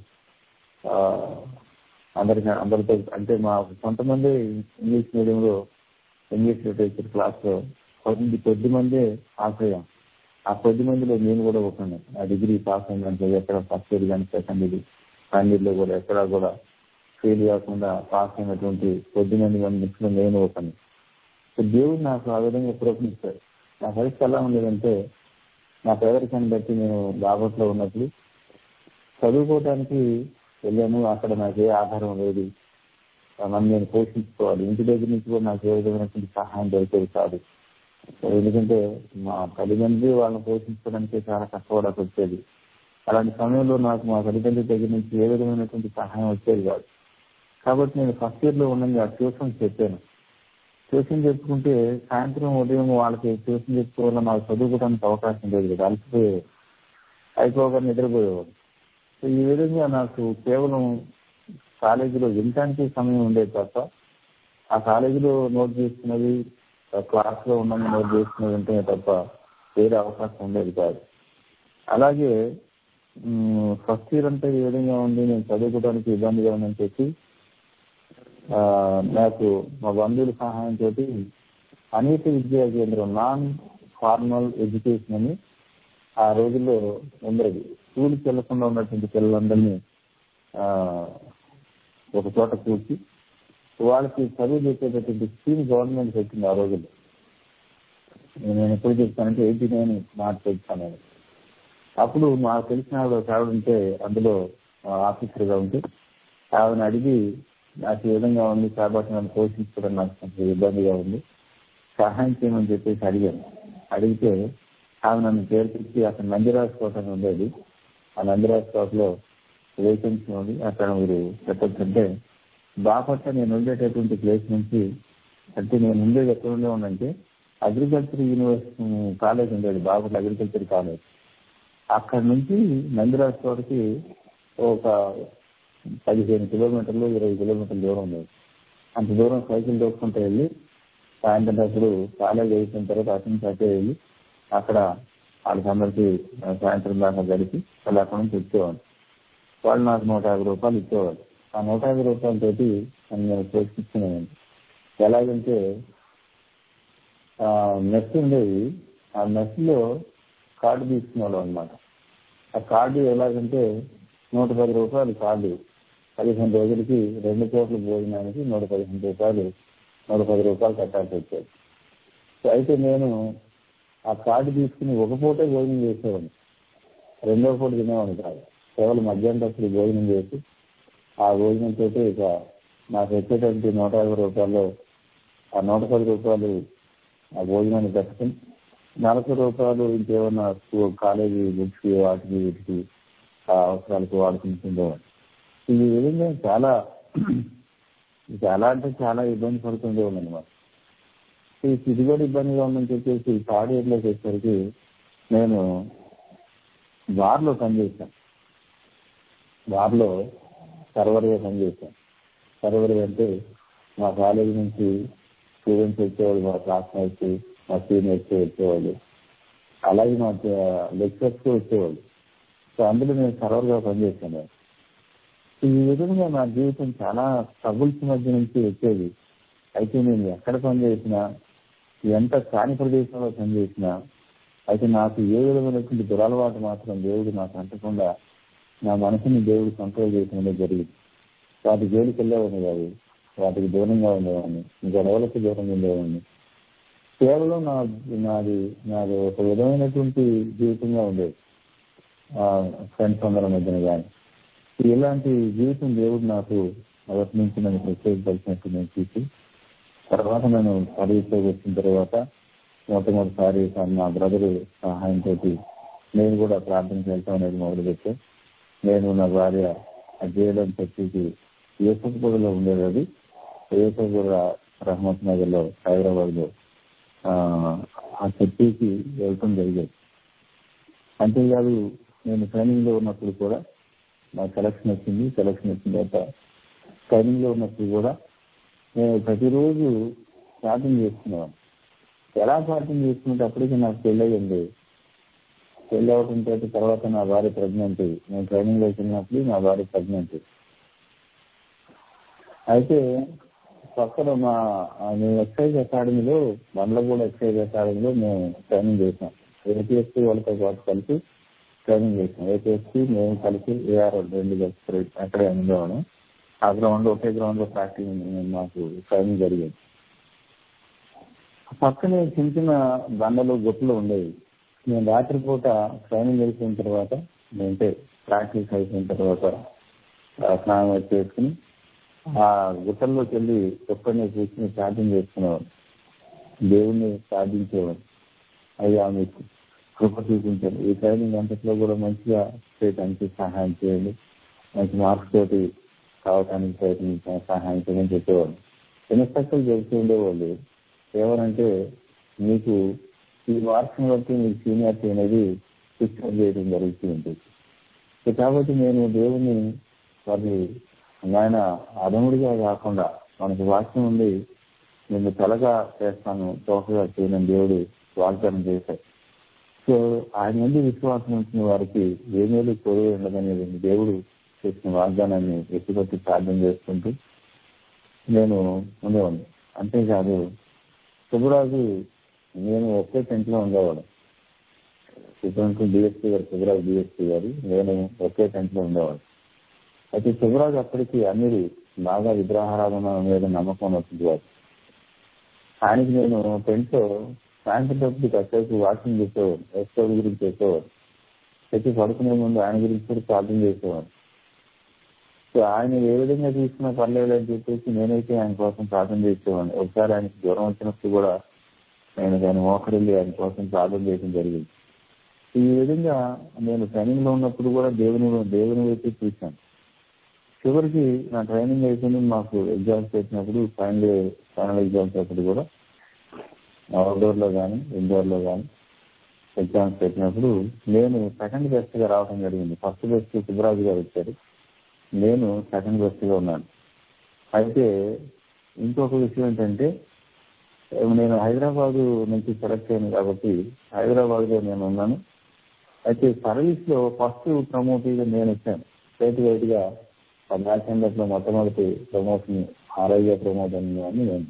అందరికి అందరితో అంటే మా కొంతమంది ఇంగ్లీష్ మీడియంలో ఇంగ్లీష్ లిటరేచర్ క్లాస్ లో కొద్ది కొద్ది మందే పాస్ అయ్యాం ఆ కొద్ది మందిలో నేను కూడా ఒకను ఆ డిగ్రీ పాస్ అయిందంటే ఎక్కడ ఫస్ట్ ఇయర్ కానీ సెకండ్ ఇయర్ లో కూడా ఎక్కడా కూడా ఫెయిల్ కాకుండా పాస్ అయినటువంటి కొద్ది మంది మంది నేను ఒకను దేవుడు నాకు ఆ విధంగా ప్రోత్సహిస్తాడు నా పరిస్థితి ఎలా ఉండేదంటే నా పేదరికాన్ని బట్టి నేను బాపట్లో ఉన్నప్పుడు చదువుకోవడానికి వెళ్ళాను అక్కడ నాకు ఏ ఆధారం లేదు నన్ను నేను పోషించుకోవాలి ఇంటి దగ్గర నుంచి కూడా నాకు ఏ విధమైనటువంటి సహాయం దొరికేది కాదు ఎందుకంటే మా తల్లిదండ్రులు వాళ్ళని పోషించడానికి చాలా కష్టపడాల్సి వచ్చేది అలాంటి సమయంలో నాకు మా తల్లిదండ్రుల దగ్గర నుంచి ఏ విధమైనటువంటి సహాయం వచ్చేది కాదు కాబట్టి నేను ఫస్ట్ ఇయర్ లో ఉండగా ట్యూషన్ చెప్పాను ట్యూషన్ చెప్పుకుంటే సాయంత్రం ఉదయం వాళ్ళకి ట్యూషన్ చెప్పుకోవడం నాకు చదువుకోవడానికి అవకాశం లేదు కదా అలసిపోయేది అయిపోగా నిద్రపోయేవాడు సో ఈ విధంగా నాకు కేవలం కాలేజీలో వినటానికి సమయం ఉండేది తప్ప ఆ కాలేజీలో నోట్ చేసుకున్నది క్లాస్ లో ఉన్న నోట్ చేసుకున్నది ఉంటేనే తప్ప వేరే అవకాశం ఉండేది కాదు అలాగే ఫస్ట్ ఇయర్ అంతా ఈ విధంగా ఉంది నేను చదువుకోవడానికి ఇబ్బందిగా ఉందని చెప్పి నాకు మా బంధువుల సహాయంతో అనేక విద్యా కేంద్రం నాన్ ఫార్మల్ ఎడ్యుకేషన్ అని ఆ రోజుల్లో ఉండేది స్కూల్కి వెళ్లకుండా ఉన్నటువంటి పిల్లలందరినీ ఆ, ఒక చోట కూర్చి వాళ్ళకి చదువు చెప్పేటటువంటి స్కీమ్ గవర్నమెంట్ పెట్టింది ఆ రోజుల్లో నేను ఎప్పుడు చెప్తానంటే ఎయిటీ నైన్ మార్చి చెప్తాను నేను. అప్పుడు మాకు తెలిసిన ఆవిడ ఒక ఆవిడ ఉంటే అందులో ఆఫీసర్ గా ఉంటే ఆవిడని అడిగి నాకు ఈ విధంగా ఉంది కాబట్టి నన్ను పోషించడం నాకు కొంచెం ఇబ్బందిగా ఉంది సహాయం చేయమని చెప్పేసి అడిగాను అడిగితే ఆమె నన్ను చేర్పించి అక్కడ నందిరాజ్ కోట అని ఉండేది ఆ నందిరాజ్ కోటలో వేకెన్సీ ఉంది అక్కడ మీరు చెప్పొచ్చంటే బాపట్ల నేను ఉండేటటువంటి ప్లేస్ నుంచి అంటే నేను ఉండేది ఎక్కడ ఉండే ఉందంటే అగ్రికల్చర్ యూనివర్సిటీ కాలేజ్ ఉండేది బాపట్ల అగ్రికల్చర్ కాలేజ్ అక్కడ నుంచి నందిరాజ్ తోటకి ఒక పదిహేను కిలోమీటర్లు ఇరవై కిలోమీటర్ల దూరం ఉంది అంత దూరం సైకిల్ దోసుకుంటూ వెళ్ళి సాయంత్రం అప్పుడు కాలేజ్ అయిపోయిన తర్వాత అటు నుంచి అటే వెళ్ళి అక్కడ వాళ్ళకందరికీ సాయంత్రం దాకా గడిపి వాళ్ళు అక్కడ నుంచి వచ్చేవాడు వాళ్ళు నాకు నూట యాభై రూపాయలు ఇచ్చేవాడు ఆ నూట యాభై రూపాయలతోటి నేను పోషించినాను ఎలాగంటే మెస్ ఉండేది ఆ మెస్ లో కార్డు తీసుకునేవాళ్ళం అనమాట ఆ కార్డు ఎలాగంటే నూట పది రూపాయలు కార్డు పదిహేను రోజులకి రెండు కోట్ల భోజనానికి నూట పదిహేను రూపాయలు నూట పది రూపాయలు కట్టాల్సి వచ్చేది సో అయితే నేను ఆ కార్డు తీసుకుని ఒక పూటే భోజనం చేసేవాడిని రెండో పూట తినేవాడిని కాదు కేవలం మధ్యాహ్నం అప్పుడు భోజనం చేసి ఆ భోజనంతో ఇక నాకు వచ్చేటువంటి నూట యాభై రూపాయలు ఆ నూట పది రూపాయలు ఆ భోజనాన్ని పెట్టుకుని నలభై రూపాయలు ఇంకేమన్నా స్కూల్ కాలేజీ బుక్స్ వాటికి వీటికి ఆ అవసరాలకు వాడుకుంటుండేవాడిని ఈ విధంగా చాలా చాలా అంటే చాలా ఇబ్బంది పడుతుండేవాడిని అనమాట ఈ స్థితి కూడా ఇబ్బందిగా ఉందని చెప్పేసి థర్డ్ ఇయర్లోకి వచ్చేసరికి నేను బార్లో పనిచేశాను బార్లో సర్వర్గా పనిచేశాను సర్వర్ అంటే మా కాలేజీ నుంచి స్టూడెంట్స్ వచ్చేవాళ్ళు మా క్లాస్మేట్స్ మా సీనియర్స్ వచ్చేవాళ్ళు అలాగే మా లెక్చర్స్ వచ్చేవాళ్ళు సో అందులో నేను సర్వర్గా పనిచేశాను ఈ విధంగా నా జీవితం చాలా స్ట్రగుల్స్ మధ్య నుంచి వచ్చేది అయితే నేను ఎక్కడ పనిచేసినా ఎంత కాని ప్రదేశంలో పనిచేసినా అయితే నాకు ఏ విధమైనటువంటి దురలవాటు మాత్రం దేవుడు నాకు అంటకుండా నా మనసుని దేవుడు కంట్రోల్ చేయడం జరిగింది వాటి జోలికి వెళ్ళేవాడిని కాదు వాటికి దూరంగా ఉండేవాడిని గొడవలకు దూరంగా ఉండేవాడిని కేవలం నా నాది నాది ఒక విధమైనటువంటి జీవితంగా ఉండేది ఫ్రెండ్స్ అందరి మధ్యన కానీ ఇలాంటి జీవితం దేవుడు నాకు మొదటి నుంచి నన్ను ప్రత్యేకపరిచినట్టు నేను చూసి తర్వాత నేను సర్వీస్లోకి వచ్చిన తర్వాత మొట్టమొదటిసారి మా బ్రదర్ సహాయంతో నేను కూడా ప్రార్థన చేయటం అనేది మొదలుపెట్టాను నేను నా భార్య అజయడం చర్చికి యూసఫ్గూడలో ఉండేది అది యూసఫ్గూడ రహమత్ నగర్ లో హైదరాబాద్ లో ఆ చర్చికి వెళ్ళటం జరిగేది అంతేకాదు నేను ట్రైనింగ్ లో ఉన్నప్పుడు కూడా నా సెలక్షన్ వచ్చింది సెలక్షన్ వచ్చిన తర్వాత ట్రైనింగ్ లో ఉన్నప్పుడు కూడా నేను ప్రతిరోజు ప్రార్థన చేసుకునేవాను ఎలా ప్రార్థన చేసుకుంటే అప్పటికి నాకు పెళ్ళి అయ్యింది పెళ్ళి అవడంతో తర్వాత నా భార్య ప్రెగ్నెంట్ నేను ట్రైనింగ్ లోకి వెళ్ళినప్పుడు నా భార్య ప్రెగ్నెంట్ అయితే పక్కన మా నేను ఎక్సైజ్ అకాడమీలో బండ్లగూడ ఎక్సైజ్ అకాడమీలో మేము ట్రైనింగ్ చేసాం ఏపీఎస్సీ వాళ్ళతో పాటు కలిసి ట్రైనింగ్ చేసాం ఏపీఎస్సీ మేము కలిసి ఏఆర్ రెండు కలిసి అక్కడే ఉండేవాడు ఆ గ్రౌండ్ ఒకే గ్రౌండ్ లో ప్రాక్టీస్ మాకు ట్రైనింగ్ జరిగేది పక్కనే చిన్న చిన్న బండలు గుట్టలు ఉండేవి నేను రాత్రిపూట ట్రైనింగ్ అయిపోయిన తర్వాత అంటే ప్రాక్టీస్ అయిపోయిన తర్వాత స్నానం చేసుకుని ఆ గుట్టల్లోకి వెళ్ళి ఒక్కడిని కూర్చుని ప్రార్థన చేసుకునేవాడు దేవుణ్ణి ప్రార్థించేవాడు అయ్యా మీకు కృప చూపించాడు ఈ ట్రైనింగ్ అంతట్లో కూడా మంచిగా చేయడానికి సహాయం చేయండి మంచి మార్క్స్ తోటి కావడానికి ప్రయత్నించాను సహాయం చేయమని చెప్పేవాడు ఇన్స్ట్రక్టర్ చెబుతూ ఉండేవాళ్ళు ఏమనంటే మీకు ఈ మార్క్స్ బట్టి మీకు సీనియారిటీ అనేది ఫిక్స్ చేయడం జరుగుతూ ఉంటుంది సో కాబట్టి నేను దేవుని వారి ఆయన అదముడిగా కాకుండా మనకు వాక్యం ఉంది నేను తలగా చేస్తాను తోకగా చేయని దేవుడు వాగ్దానం చేశాడు సో ఆయన నుండి విశ్వాసం ఉంచిన వారికి ఏ మేలు కోరి ఉండదనేది దేవుడు చేసిన వాగ్దానాన్ని ఎత్తుపట్టి ప్రార్థన చేసుకుంటూ నేను ఉండేవాడిని అంతేకాదు శుభరాజు నేను ఒకే టెంట్ లో ఉండేవాడు ఇప్పుడు డిఎస్పీ గారు శివరాజు డిఎస్పీ గారు నేను ఒకే టెంట్లో ఉండేవాడు అయితే శివరాజు అప్పటికి అన్నిటి బాగా విగ్రహారాధన మీద నమ్మకం వచ్చింది వాడు ఆయనకి నేను టెంట్లో సాయంత్రం తప్పుడు కాసేపు వాకింగ్ చేసేవాడు ఎస్టోర్ గురించి చేసేవాడు ప్రతి పడుకునే ముందు ఆయన గురించి కూడా ప్రార్థన చేసేవాడు సో ఆయన ఏ విధంగా తీసుకున్నా పర్లేదు అని చెప్పేసి నేనైతే ఆయన కోసం ప్రార్థన చేసేవాడిని ఒకసారి ఆయనకి జ్వరం వచ్చినప్పుడు కూడా నేను దాన్ని మోకరిల్లి ఆయన కోసం ప్రార్థన చేయడం జరిగింది ఈ విధంగా నేను ట్రైనింగ్ లో ఉన్నప్పుడు కూడా దేవుని దేవుని వైపు చూశాను చివరికి నా ట్రైనింగ్ అయిపోయింది మాకు ఎగ్జామ్స్ పెట్టినప్పుడు ఫైనల్ ఫైనల్ ఎగ్జామ్స్ అప్పుడు కూడా అవుట్డోర్ లో కానీ ఇండోర్ లో కానీ ఎగ్జామ్స్ పెట్టినప్పుడు నేను సెకండ్ బెస్ట్ గా రావడం జరిగింది ఫస్ట్ బెస్ట్ శివరాజు గారు వచ్చారు నేను సెకండ్ బెస్ట్ గా ఉన్నాను అయితే ఇంకొక విషయం ఏంటంటే నేను హైదరాబాద్ నుంచి సెలెక్ట్ అయ్యాను కాబట్టి హైదరాబాద్ లో నేను ఉన్నాను అయితే సర్వీస్ లో ఫస్ట్ ప్రమోటీగా నేను వచ్చాను స్టేట్ వైడ్ గా మ్యాచ్ లో మొట్టమొదటి ప్రమోషన్ ఆరోగ్య ప్రమోట్ అని నేను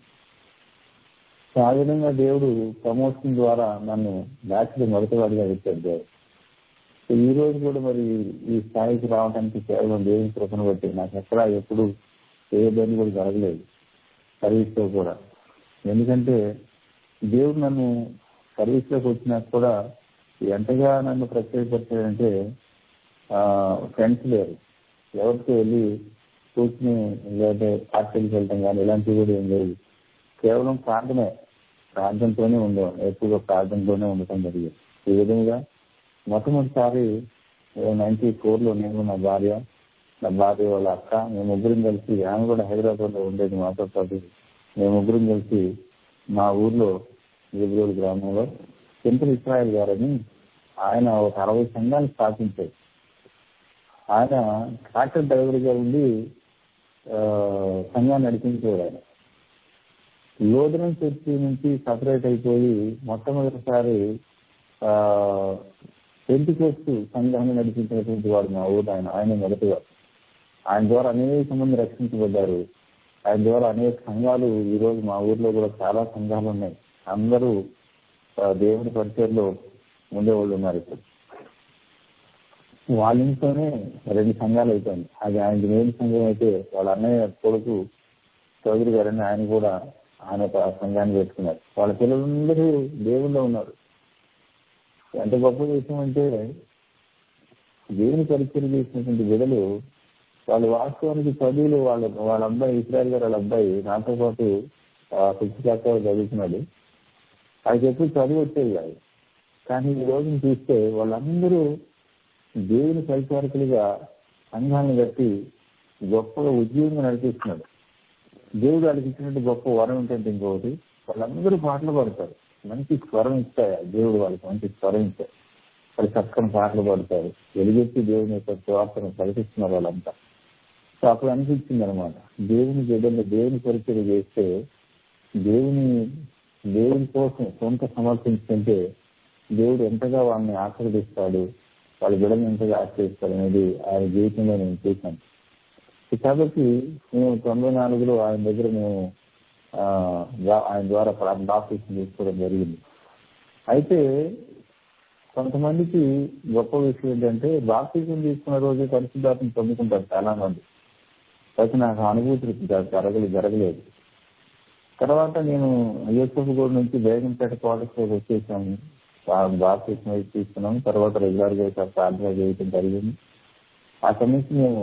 సో ఆ విధంగా దేవుడు ప్రమోషన్ ద్వారా నన్ను మ్యాచ్ లో మొదటి వాడిగా ఇచ్చాడు దేవుడు సో ఈ రోజు కూడా మరి ఈ స్థాయికి రావడానికి కేవలం దేవుని కృపను బట్టి నాకు ఎక్కడా ఎప్పుడు ఏ ఇబ్బంది కూడా జరగలేదు సర్వీస్ లో కూడా ఎందుకంటే దేవుడు నన్ను సర్వీస్ లోకి వచ్చినాక కూడా ఎంతగా నన్ను ప్రత్యేకపరిచాడంటే ఫ్రెండ్స్ లేరు ఎవరికి వెళ్ళి కూర్చుని లేదా పార్టీలకు వెళ్ళటం కానీ ఇలాంటివి కూడా ఏం లేదు కేవలం ప్రార్థనే ప్రార్థనతోనే ఉండేవాడు ఎక్కువగా ప్రార్థనతోనే ఉండటం జరిగింది ఈ విధంగా మొట్టమొదటిసారి నైన్టీ ఫోర్ లో నేను నా భార్య నా భార్య వాళ్ళ అక్క మేము ముగ్గురం కలిసి ఆమె కూడా హైదరాబాద్ లో ఉండేది మాతో పాటు మేము ముగ్గురం కలిసి మా ఊర్లో గిరిగోడు గ్రామంలో సింపుల్ ఇస్రాయల్ గారని ఆయన ఒక అరవై సంఘాలు స్థాపించారు ఆయన ట్రాక్టర్ డ్రైవర్ గా ఉండి సంఘాన్ని నడిపించేవాడు ఆయన లోదనం చర్చి నుంచి సపరేట్ అయిపోయి మొట్టమొదటిసారి పెంటికోస్తు సంఘాన్ని నడిపించినటువంటి వాడు మా ఊరు ఆయన ఆయన మొదటిగా ఆయన ద్వారా అనేక మంది రక్షించబడ్డారు ఆయన ద్వారా అనేక సంఘాలు ఈ రోజు మా ఊర్లో కూడా చాలా సంఘాలు ఉన్నాయి అందరూ దేవుని పరిచయంలో ఉండేవాళ్ళు ఉన్నారు ఇప్పుడు వాళ్ళ ఇంట్లోనే రెండు సంఘాలు అయిపోయింది అది ఆయన మెయిన్ సంఘం అయితే వాళ్ళ అన్నయ్య కొడుకు చౌదరి గారని ఆయన కూడా ఆయన ఒక సంఘాన్ని పెట్టుకున్నారు వాళ్ళ పిల్లలందరూ దేవుల్లో ఉన్నారు ఎంత గొప్ప విషయం అంటే దేవుని పరిచయం చేసినటువంటి బిడలు వాళ్ళు వాస్తవానికి చదువులు వాళ్ళ వాళ్ళ అబ్బాయి ఇస్రాయల్ గారు వాళ్ళ అబ్బాయి నాతో పాటు ఫిఫ్త్ క్లాస్ చదువుతున్నాడు అది ఎప్పుడు చదువు వచ్చేది కాదు కానీ ఈ రోజున చూస్తే వాళ్ళందరూ దేవుని పరిచారకులుగా సంఘాన్ని కట్టి గొప్పగా ఉద్యోగంగా నడిపిస్తున్నాడు దేవుడు వాళ్ళకి ఇచ్చినట్టు గొప్ప వరం ఏంటంటే ఇంకొకటి వాళ్ళందరూ పాటలు పాడతారు మంచి స్వరం ఇస్తాయి దేవుడు వాళ్ళకి మంచి స్వరం ఇస్తాయి వాళ్ళు చక్కని పాటలు పాడతారు వెలుగెత్తి దేవుని యొక్క స్వార్థను ప్రకటిస్తున్నారు వాళ్ళంతా సో అప్పుడు అనిపించింది అనమాట దేవుని బిడ్డలు దేవుని పరిచయం చేస్తే దేవుని దేవుని కోసం సొంత సమర్పించుకుంటే దేవుడు ఎంతగా వాళ్ళని ఆశీర్వదిస్తాడు వాళ్ళ బిడ్డలు ఎంతగా ఆశ్రయిస్తాడు అనేది ఆయన జీవితంలో నేను చూశాను కాబట్టి మేము తొంభై నాలుగులో ఆయన దగ్గర మేము ఆయన ద్వారా బాప్టిజం తీసుకోవడం జరిగింది అయితే కొంతమందికి గొప్ప విషయం ఏంటంటే బాప్టిజం తీసుకున్న రోజు పరిశుద్ధాత్మ పొందుకుంటారు చాలా మంది అయితే నాకు అనుభూతి జరగలేదు జరగలేదు తర్వాత నేను యూసఫ్గూడ నుంచి బేగంపేట కాలేజ్లోకి వచ్చేసాము బాప్టిజం అయితే తీసుకున్నాము తర్వాత రెగ్యులర్ గా ప్రార్థన చేయడం జరిగింది ఆ సమయంలో మేము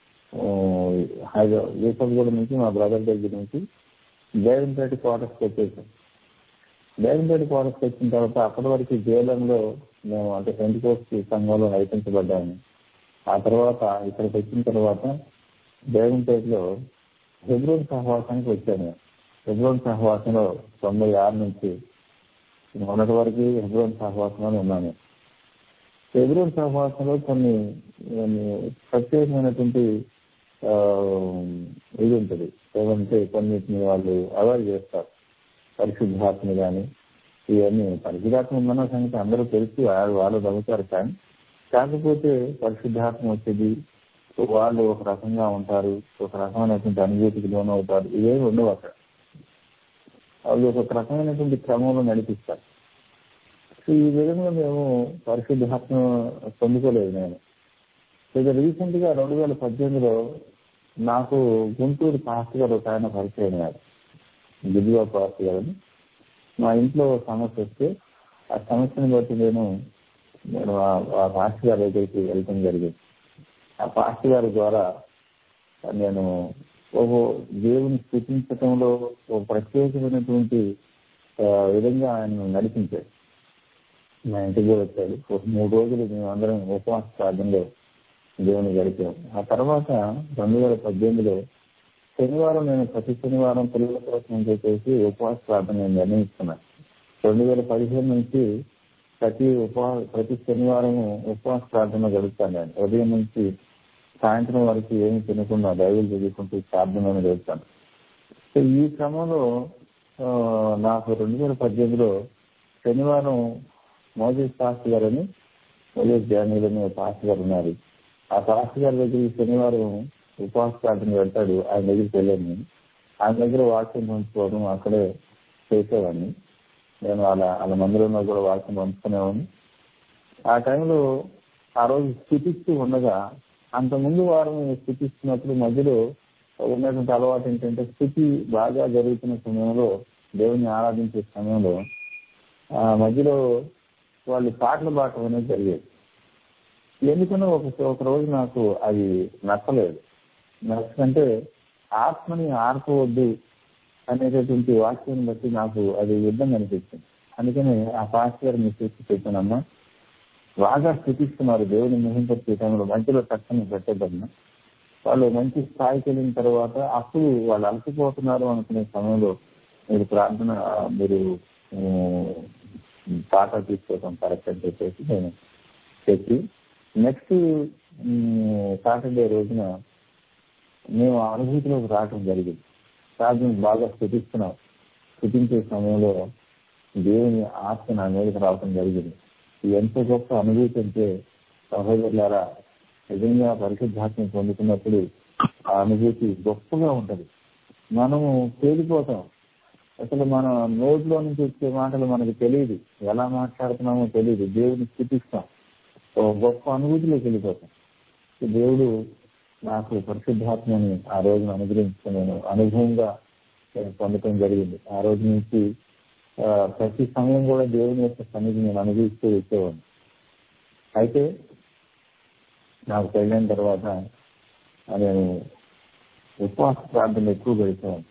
హైదరాబాద్ యూసఫ్గూడ నుంచి మా బ్రదర్ దగ్గర నుంచి బేగంపేట క్వార్టర్స్కి వచ్చేసాం బేగంపేట క్వార్టర్స్కి వచ్చిన తర్వాత అప్పటి వరకు జేలంలో మేము అంటే టెంట్ కోర్స్ సంఘంలో నడిపించబడ్డాము ఆ తర్వాత ఇక్కడికి వచ్చిన తర్వాత బేగంపేటలో హెబ్రోన్ సహవాసానికి వచ్చాను హెబ్రోన్ సహవాసంలో తొంభై ఆరు నుంచి మొన్నటి వరకు హెబ్రోన్ సహవాసంలో ఉన్నాను హెబ్రోన్ సహవాసంలో కొన్ని ప్రత్యేకమైనటువంటి ఇది ఉంటుంది ఏమంటే కొన్నిటిని వాళ్ళు అవాయిడ్ చేస్తారు పరిశుద్ధాత్మ కానీ ఇవన్నీ పరిశుద్ధాత్మ ఉందన్న సంగతి అందరూ తెలిసి వాళ్ళు తగ్గుతారు కానీ కాకపోతే పరిశుద్ధాత్మ వచ్చేది వాళ్ళు ఒక రకంగా ఉంటారు ఒక రకమైనటువంటి అనుభూతికి లోనవుతారు ఇవేమి ఉండవు అక్కడ వాళ్ళు ఒక రకమైనటువంటి క్రమంలో నడిపిస్తారు సో ఈ విధంగా మేము పరిశుద్ధాత్మ పొందుకోలేదు నేను ఇక రీసెంట్ గా రెండు వేల పద్దెనిమిదిలో నాకు గుంటూరు పాస్టర్ గారు ఒక ఆయన పరిచయం అయ్యారు దివ్యా పాస్టర్ గారు మా ఇంట్లో సమస్య వస్తే ఆ సమస్యను బట్టి నేను నేను ఆ పాస్టర్ గారి దగ్గరికి వెళ్ళటం జరిగింది ఆ పాస్టర్ గారి ద్వారా నేను ఒక దేవుని స్థుతించటంలో ఒక ప్రత్యేకమైనటువంటి విధంగా ఆయన నడిపించాడు మా ఇంటికి కూడా వచ్చాడు ఒక మూడు రోజులు మేము అందరం ఉపవాస ప్రార్థనలో దేవుని గడిపాం ఆ తర్వాత రెండు వేల పద్దెనిమిదిలో శనివారం నేను ప్రతి శనివారం పిల్లల కోసం అని చెప్పేసి ఉపవాస ప్రార్థన నేను నిర్ణయిస్తున్నాను రెండు వేల పదిహేను నుంచి ప్రతి ఉపవాస ప్రతి శనివారం ఉపవాస ప్రార్థన గడుపుతాను నేను ఉదయం నుంచి సాయంత్రం వరకు ఏమి తినకుండా బైబిల్ చదువుకుంటూ ప్రార్థనలు గడుపుతాను సో ఈ క్రమంలో నాకు రెండు వేల పద్దెనిమిదిలో శనివారం మోజేష్ పాస్టర్ గారని మోజేష్ జానీలు అనే పాస్టర్ గారు ఉన్నారు ఆ పాస్టర్ గారి దగ్గరికి శనివారం ఉపవాస ప్రార్థన వెళ్తాడు ఆయన దగ్గరికి వెళ్ళాను ఆయన దగ్గర వాక్యం పంచుకోవడం అక్కడే చేసేవాడిని నేను వాళ్ళ వాళ్ళ మందిరంలో కూడా వాక్యం పంచుకునేవాడిని ఆ టైంలో ఆ రోజు స్థితిస్తూ ఉండగా అంతకుముందు వారం స్థితిస్తున్నప్పుడు మధ్యలో ఉన్నటువంటి అలవాటు ఏంటంటే స్థితి బాగా జరుగుతున్న సమయంలో దేవుని ఆరాధించే సమయంలో ఆ మధ్యలో వాళ్ళు పాటలు పాడటం అనేది జరిగేది ఎందుకనో ఒక ఒక రోజు నాకు అది నచ్చలేదు నచ్చంటే ఆత్మని ఆర్పవద్దు అనేటటువంటి వాక్యాన్ని బట్టి నాకు అది యుద్ధం అనిపించింది అందుకని ఆ పాస్టర్ గారు మీకు చూసి చెప్పానమ్మా బాగా స్థితిస్తున్నారు దేవుని మహింపరిచే టైంలో మధ్యలో తక్షణ పెట్టద్దమ్మా వాళ్ళు మంచి స్థాయికి వెళ్ళిన తర్వాత అప్పుడు వాళ్ళు అలసిపోతున్నారు అనుకునే సమయంలో మీరు ప్రార్థన మీరు పాట తీసుకోవడం కరెక్ట్ అని చెప్పేసి నేను చెప్పి నెక్స్ట్ సాటర్డే రోజున మేము అనుభూతిలోకి రావడం జరిగింది ప్రార్థన బాగా స్థుతిస్తున్నాం స్థుతించే సమయంలో దేవుని ఆత్మ నా మీదకి రావడం జరిగింది ఎంత గొప్ప అనుభూతి అంటే సహోదరులారా నిజంగా పరిశుద్ధాత్మ పొందుకున్నప్పుడు ఆ అనుభూతి గొప్పగా ఉంటది మనము తేలిపోతాం అసలు మన నోట్లో నుంచి వచ్చే మాటలు మనకు తెలియదు ఎలా మాట్లాడుతున్నామో తెలియదు దేవుని స్థితిస్తాం గొప్ప అనుభూతిలోకి వెళ్ళిపోతాం దేవుడు నాకు పరిశుద్ధాత్మని ఆ రోజున అనుగ్రహించి నేను అనుభవంగా పొందటం జరిగింది ఆ రోజు నుంచి ప్రతి సమయం కూడా దేవుని యొక్క సన్నిధి నేను అనుభవిస్తూ వచ్చేవాడిని అయితే నాకు పెళ్ళైన తర్వాత నేను ఉపవాస ప్రార్థనలు ఎక్కువ గడిచేవాడిని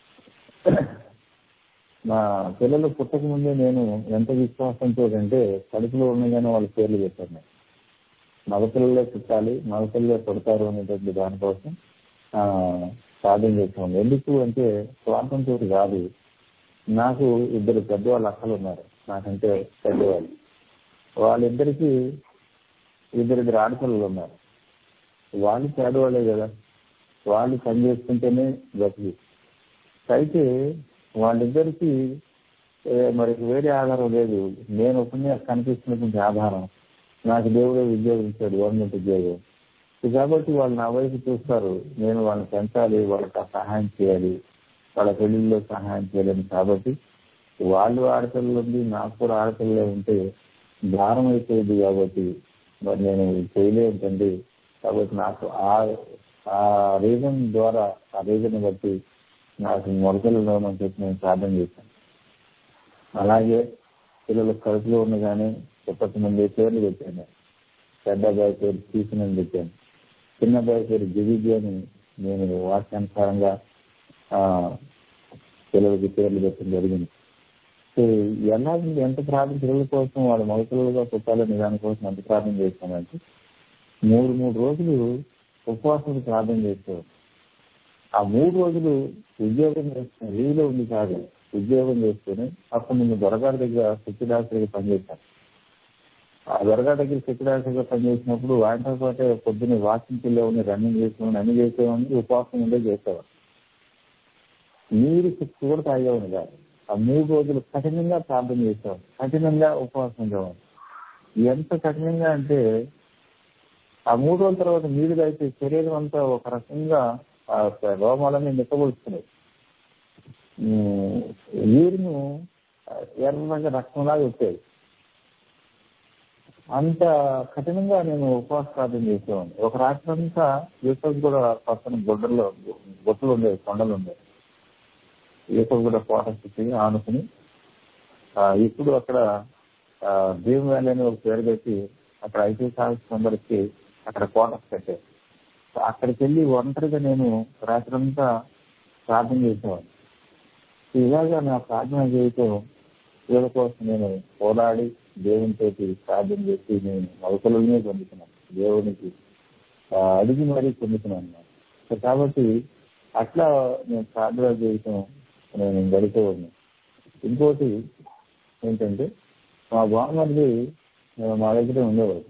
మా పిల్లలు పుట్టక ముందే నేను ఎంత విశ్వాసంతో అంటే కడుపులో ఉండగానే వాళ్ళ పేర్లు పెట్టాను మగపిల్లలే పుట్టాలి మగపిల్లలే పుడతారు అనేటువంటి దానికోసం సాధన చేసాను ఎందుకు అంటే స్వార్థంతో కాదు నాకు ఇద్దరు పెద్దవాళ్ళు అక్కలు ఉన్నారు నాకంటే పెద్దవాళ్ళు వాళ్ళిద్దరికి ఇద్దరిద్దరు ఆడపిల్లలు ఉన్నారు వాళ్ళు పేదవాళ్ళే కదా వాళ్ళు పని చేసుకుంటేనే బతికి అయితే వాళ్ళిద్దరికి మరి వేరే ఆధారం లేదు నేను ఉపన్యాసం కనిపిస్తున్నటువంటి ఆధారం నాకు దేవుడే ఉద్యోగం ఇచ్చాడు గవర్నమెంట్ ఉద్యోగం కాబట్టి వాళ్ళు నా వైపు చూస్తారు నేను వాళ్ళని పెంచాలి వాళ్ళకి సహాయం చేయాలి వాళ్ళ పెళ్లిలో సహాయం చేయాలని కాబట్టి వాళ్ళు ఆడపిల్లలు ఉంది నాకు కూడా ఆడపిల్లలే ఉంటే భారం అయిపోయింది కాబట్టి మరి నేను చేయలేను తండ్రి కాబట్టి నాకు ఆ ఆ రీజన్ ద్వారా ఆ రీజన్ బట్టి నాకు మొలకలు అని చెప్పి నేను ప్రార్థన చేశాను అలాగే పిల్లలు కడుపులో ఉండగానే ఇప్పటి ముందే పేర్లు పెట్టాను పెద్ద అబ్బాయి పేరు స్టీఫెన్ అని పెట్టాను చిన్న అబ్బాయి పేరు జివిజి అని నేను వాక్యానుసారంగా పిల్లలకి పేర్లు పెట్టడం జరిగింది సో ఎలా ఎంత ప్రార్థన పిల్లల కోసం వాళ్ళ మగపిల్లలుగా పుట్టాలని దానికోసం ఎంత ప్రార్థన చేస్తానంటే మూడు మూడు రోజులు ఉపవాసం ప్రార్థన చేసేవారు ఆ మూడు రోజులు ఉద్యోగం చేస్తున్న లీవ్లో ఉంది కాదు ఉద్యోగం చేస్తూనే అప్పుడు నేను దొరగారి దగ్గర శక్తిదాసుడిగా పనిచేశాను ఆ దొరగా దగ్గర శక్తిదాసుడిగా పనిచేసినప్పుడు ఆయనతో పాటే పొద్దున్న వాకింగ్ వెళ్ళేవాడిని రన్నింగ్ చేసేవాడిని అన్ని చేసేవాడిని ఉపవాసం ఉండే చేసేవాడు నీరు శక్తి కూడా తాగేవాడిని కాదు ఆ మూడు రోజులు కఠినంగా ప్రార్థన చేసేవాడు కఠినంగా ఉపవాసం ఉండేవాడు ఎంత కఠినంగా అంటే ఆ మూడు రోజుల తర్వాత నీరు తాగితే శరీరం అంతా ఒక రకంగా ఆ రోమాలన్నీ నిక్కబడుతున్నాయి నీరును ఎర్రగా రక్తంలాగా వచ్చేది అంత కఠినంగా నేను ఉపవాస ప్రార్థన చేసేవాడిని ఒక రాత్రి అంతా యూసఫ్ కూడా పక్కన గుడ్డల్లో గుట్టలు ఉండేవి కొండలు ఉండేవి యూసఫ్ కూడా క్వార్టర్స్ ఇచ్చి ఆనుకుని ఆ, ఇప్పుడు అక్కడ ఆ, భీమ్ వ్యాలీ అని ఒక పేరు పెట్టి అక్కడ ఐటీ సాఫీస్ అందరికి అక్కడ క్వార్టర్స్ పెట్టారు సో అక్కడికి వెళ్ళి ఒంటరిగా నేను రాత్రంతా ప్రార్థన చేసేవాడిని ఇలాగా నా ప్రార్థన చేయటం వీళ్ళ కోసం నేను పోరాడి దేవునితో ప్రార్థన చేసి నేను అవసరమే పొందుతున్నాను దేవునికి ఆ, అడిగి మరీ పొందుతున్నాను అన్నమాట. సో కాబట్టి అట్లా నేను ప్రార్థన చేయటం నేను గడిపేవాడిని ఇంకోటి ఏంటంటే మా బామ్మది మా దగ్గరే ఉండేవాడు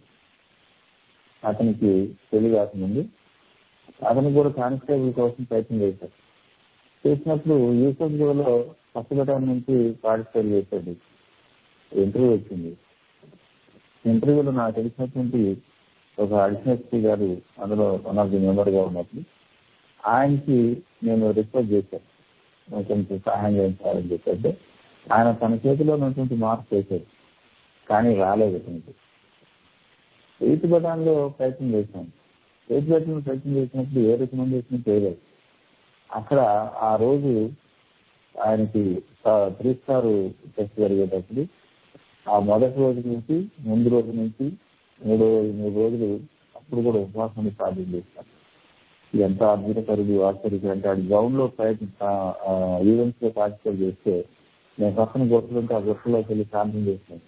అతనికి పెళ్లి కాకముందు అతను కూడా కానిస్టేబుల్ కోసం ప్రయత్నం చేశాడు చేసినప్పుడు యూసఫ్ లో పచ్చగటం నుంచి పార్టిసిపేట్ చేశాడు ఇంటర్వ్యూ వచ్చింది ఇంటర్వ్యూలో నాకు తెలిసినటువంటి ఒక అడిషనల్ గారు అందులో వన్ ఆఫ్ ది మెంబర్ గా ఉన్నప్పుడు ఆయనకి నేను రిక్వెస్ట్ చేశాను నాకు కొంచెం సహాయం చేయించాలని చెప్పేసి ఆయన తన చేతిలో ఉన్నటువంటి మార్క్స్ వేశాడు కానీ రాలేదు అతనికి ఎయిత్ బటాన్లో ప్రయత్నం చేశాను ఎయిత్ బటాన్ ప్రయత్నం చేసినప్పుడు ఏ రికమెండేషన్ చేయలేదు అక్కడ ఆ రోజు ఆయనకి త్రీ స్టార్ టెస్ట్ జరిగేటప్పుడు ఆ మొదటి రోజు నుంచి ముందు రోజు నుంచి మూడో మూడు రోజులు అప్పుడు కూడా ఉపవాసం ప్రార్థన చేస్తాను ఎంత అద్భుతకరుడు ఆశ్చర్యకరం అంటే అది గ్రౌండ్ లో ప్రయత్న ఈవెంట్స్ లో పార్టిసిపేట్ చేస్తే నేను పక్కన గొప్పలుంటే ఆ గొప్పలోకి వెళ్ళి ప్రార్థన చేస్తాను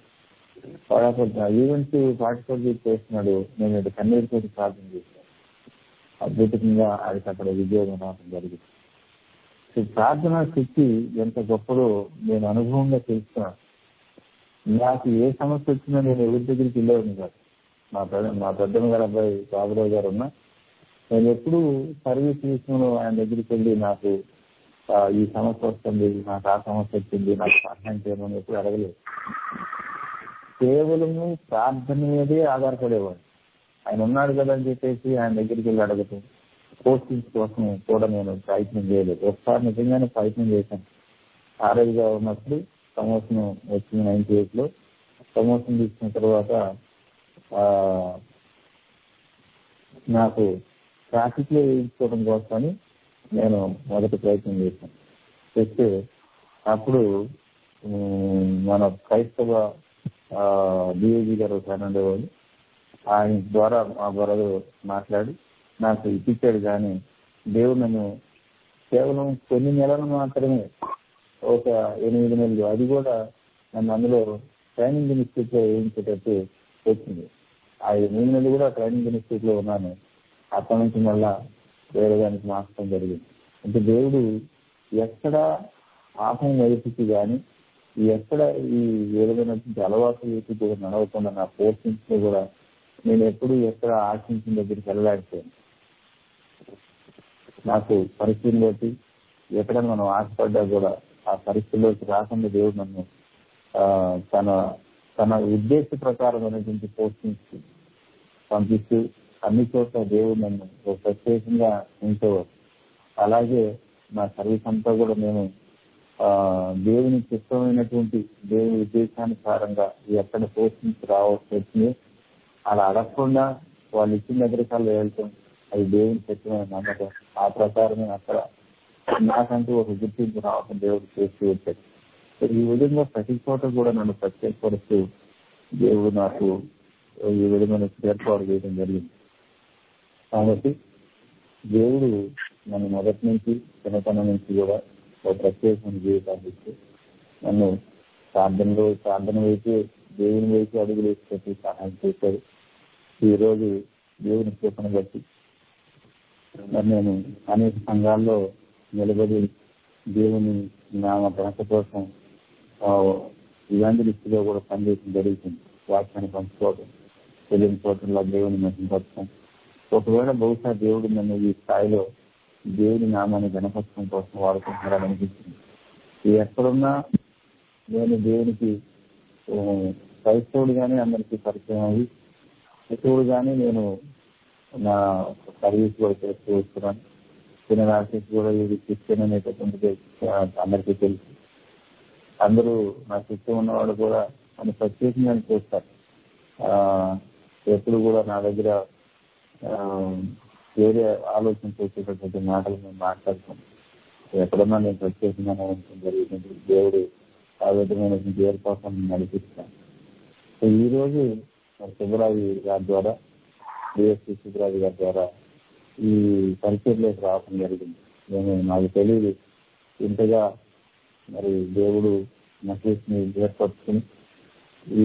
ఈవెంట్స్ పార్టిసిపేట్ చేస్తున్నాడు నేను ఇది కన్నీరుతో ప్రార్థన చేస్తాను అద్భుతంగా ఆయనకి అక్కడ విజయోగం రావడం జరిగింది సో ప్రార్థన శక్తి ఎంత గొప్పదో నేను అనుభవంగా తెలుసుకున్నాను నాకు ఏ సమస్య వచ్చినా నేను ఎవరి దగ్గరికి వెళ్ళేవాడిని కాదు మా పెద్ద మా పెద్దమ్మ గారు అబ్బాయి బాబురావు గారు ఉన్నా నేను ఎప్పుడు సర్వీస్ విషయంలో ఆయన దగ్గరికి వెళ్ళి నాకు ఆ, ఈ సమస్య వస్తుంది నాకు ఆ సమస్య వచ్చింది నాకు సహాయం చేయమని ఎప్పుడు అడగలేదు కేవలము ప్రార్థన మీదే ఆధారపడేవాడు ఆయన ఉన్నాడు కదా అని చెప్పేసి ఆయన దగ్గరికి వెళ్ళి అడగటం పోస్టింగ్స్ కోసం కూడా నేను ప్రయత్నం చేయలేదు ఒకసారి నిజంగానే ప్రయత్నం చేశాను ఆరోగ్యగా ఉన్నప్పుడు ప్రమోషన్ వచ్చింది నైన్టీ ఎయిట్ లో ప్రమోషన్ తీసుకున్న తర్వాత ఆ, నాకు ట్రాఫిక్ లో వేయించుకోవడం కోసమని నేను మొదటి ప్రయత్నం చేశాను చేస్తే అప్పుడు ఉమ్, మన క్రైస్తవ డిఏజీ గారు ఒకసారి ఉండేవాళ్ళు ఆయన ద్వారా మా బ్రదర్ మాట్లాడి నాకు ఇప్పించాడు కానీ దేవుడు నన్ను కేవలం కొన్ని నెలలు మాత్రమే ఒక ఎనిమిది నెలలు అది కూడా నన్ను అందులో ట్రైనింగ్ ఇన్స్టిట్యూట్ లో వేయించేటట్టు వచ్చింది ఆ ఎనిమిది నెలలు కూడా ట్రైనింగ్ ఇన్స్టిట్యూట్ లో ఉన్నాను అప్పటి నుంచి మళ్ళా వేరే దానికి మార్చడం జరిగింది అంటే దేవుడు ఎక్కడ పాపం వైపుకి కానీ ఎక్కడ ఈ విధమైనటువంటి అలవాటు వైపు కూడా నడవకుండా నా పోషన్స్ లో కూడా నేను ఎప్పుడు ఎక్కడ ఆశించిన దగ్గరికి వెళ్ళలేకపోయాను నాకు పరిస్థితిని బట్టి ఎక్కడ మనం ఆశపడ్డా కూడా ఆ పరిస్థితిలోకి రాకుండా దేవుడు నన్ను ఆ, తన తన ఉద్దేశ ప్రకారమైనటువంటి పోస్టింగ్స్ పంపిస్తూ అన్ని చోట్ల దేవుడు నన్ను ఒక ప్రత్యేకంగా ఉంచేవాడు అలాగే నా సర్వీస్ అంతా కూడా నేను ఆ, దేవునికి ఇష్టమైనటువంటి దేవుని ఉద్దేశానుసారంగా ఎక్కడ పోస్టింగ్స్ రావాల్సి వచ్చింది అలా అడగకుండా వాళ్ళు ఇచ్చిన దగ్గరకాల్లో వెళ్తాం అది దేవుని సత్యమైన నమ్మకం ఆ ప్రకారమే అక్కడ నాకంటూ ఒక గుర్తింపు రావడం దేవుడు చేస్తూ వచ్చాడు సో ఈ విధంగా ప్రతి చోట కూడా నన్ను ప్రత్యేకపరుస్తూ దేవుడు నాకు ఈ విధమైన ఏర్పాటు చేయడం జరిగింది కాబట్టి దేవుడు నన్ను మొదటి నుంచి చిన్నతనం నుంచి కూడా ఒక ప్రత్యేకమైన జీవితాన్ని ఇస్తూ నన్ను ప్రార్థనలో ప్రార్థన వైపు దేవుని వైపు అడుగులు వేసుకొచ్చి సహాయం చేశాడు ఈ రోజు దేవుని కృపను బట్టి మరి నేను అనేక సంఘాల్లో నిలబడి దేవుని నామ ఘనత కోసం ఇలాంటి గా కూడా పనిచేయడం జరుగుతుంది వాక్యాన్ని పంచుకోవడం చెల్లించుకోవడంలో దేవుని మహింపరచడం ఒకవేళ బహుశా దేవుడు నన్ను ఈ స్థాయిలో దేవుని నామాన్ని గణపరచడం కోసం వాడుకుంటున్నారని అనిపిస్తుంది ఇది ఎక్కడున్నా నేను దేవునికి ఆ, క్రైస్తవుడుగానే అందరికీ పరిచయం అయ్యి క్రైస్తవుడుగానే నేను నా సర్వీస్ కూడా చేస్తూ వస్తున్నాను చిన్న రాసేసి కూడా ఇది క్రిస్టియన్ అనేటటువంటిది ఆ, అందరికీ తెలుసు అందరూ నా చుట్టూ ఉన్నవాళ్ళు కూడా నన్ను ప్రత్యేకంగా చూస్తారు ఆ, ఎప్పుడు కూడా నా దగ్గర ఆ, వేరే ఆలోచన చేసేటటువంటి మాటలు మేము మాట్లాడుతాం ఎక్కడన్నా నేను ప్రత్యేకంగా ఉండటం జరిగింది దేవుడు ఆ విధమైనటువంటి ఏర్పాట్లను నడిపిస్తాను సో ఈ రోజు మరి సుబ్బరాజు గారి ద్వారా డిఎస్పీ సుబ్బరాజు గారి ద్వారా ఈ పరిచయలోకి రావడం జరిగింది నేను నాకు తెలియదు ఇంతగా మరి దేవుడు మసీద్ని ఏర్పరచుకుని ఈ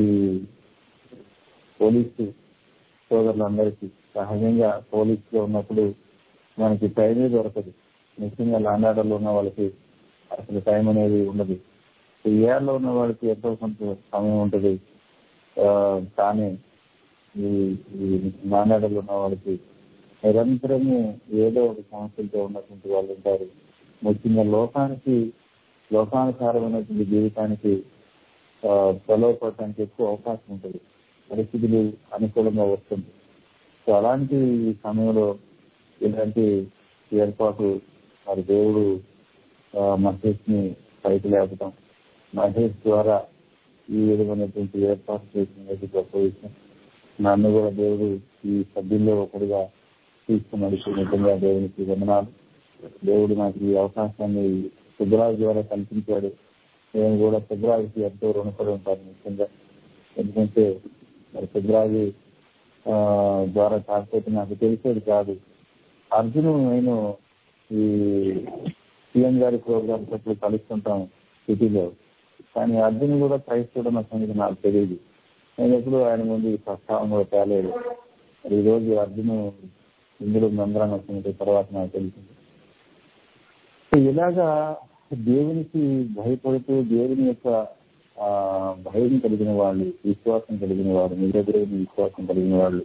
పోలీసు సోదరులందరికీ సహజంగా పోలీసులో ఉన్నప్పుడు మనకి టైమే దొరకదు ముఖ్యంగా లాండాడలో ఉన్న వాళ్ళకి అసలు టైం అనేది ఉండదు ఏఆర్లో ఉన్న వాళ్ళకి ఎంతో కొంత సమయం ఉంటుంది ఆ, కానీ ఈ ఈ లాండాడలో ఉన్న వాళ్ళకి నిరంతరము ఏదో ఒక సమస్యలతో ఉన్నటువంటి వాళ్ళు ఉంటారు ముఖ్యంగా లోకానికి లోకానుసారమైనటువంటి జీవితానికి ఆ, పిలువపడటానికి ఎక్కువ అవకాశం ఉంటుంది పరిస్థితులు అనుకూలంగా వస్తుంది సో అలాంటి సమయంలో ఇలాంటి ఏర్పాటు మరి దేవుడు ఆ, మహేష్ ని పైకి లేపడం మహేష్ ద్వారా ఈ విధమైనటువంటి ఏర్పాటు చేసినది గొప్ప విషయం నన్ను కూడా దేవుడు ఈ సభ్యుల్లో ఒకటిగా తీసుకున్నాడు నిజంగా దేవునికి వందనాలు దేవుడు నాకు ఈ అవకాశాన్ని సుబ్బరాజు ద్వారా కల్పించాడు నేను కూడా సుబ్బరాజుకి ఎంతో రుణపడి ఉంటాను ముఖ్యంగా ఎందుకంటే మరి సుబ్బరాజు ఆ, ద్వారా కాకపోతే నాకు తెలిసేది కాదు అర్జును నేను ఈ సీఎం గారి ప్రోగ్రామ్స్ అప్పుడు కలుస్తుంటాం సిటీలో కానీ అర్జున్ కూడా క్రైస్తవుడు అన్న సంగతి నాకు తెలియదు నేను ఎప్పుడు ఆయన ముందు ఈ ప్రస్తావన కూడా తేలేదు మరి ఈ రోజు అర్జున్ ఇందులో మెంబరాన్ వచ్చిన తర్వాత నాకు తెలిసింది సో ఇలాగా దేవునికి భయపడుతూ దేవుని యొక్క ఆ భయం కలిగిన వాళ్ళు విశ్వాసం కలిగిన వారు నిజదేవుని విశ్వాసం కలిగిన వాళ్ళు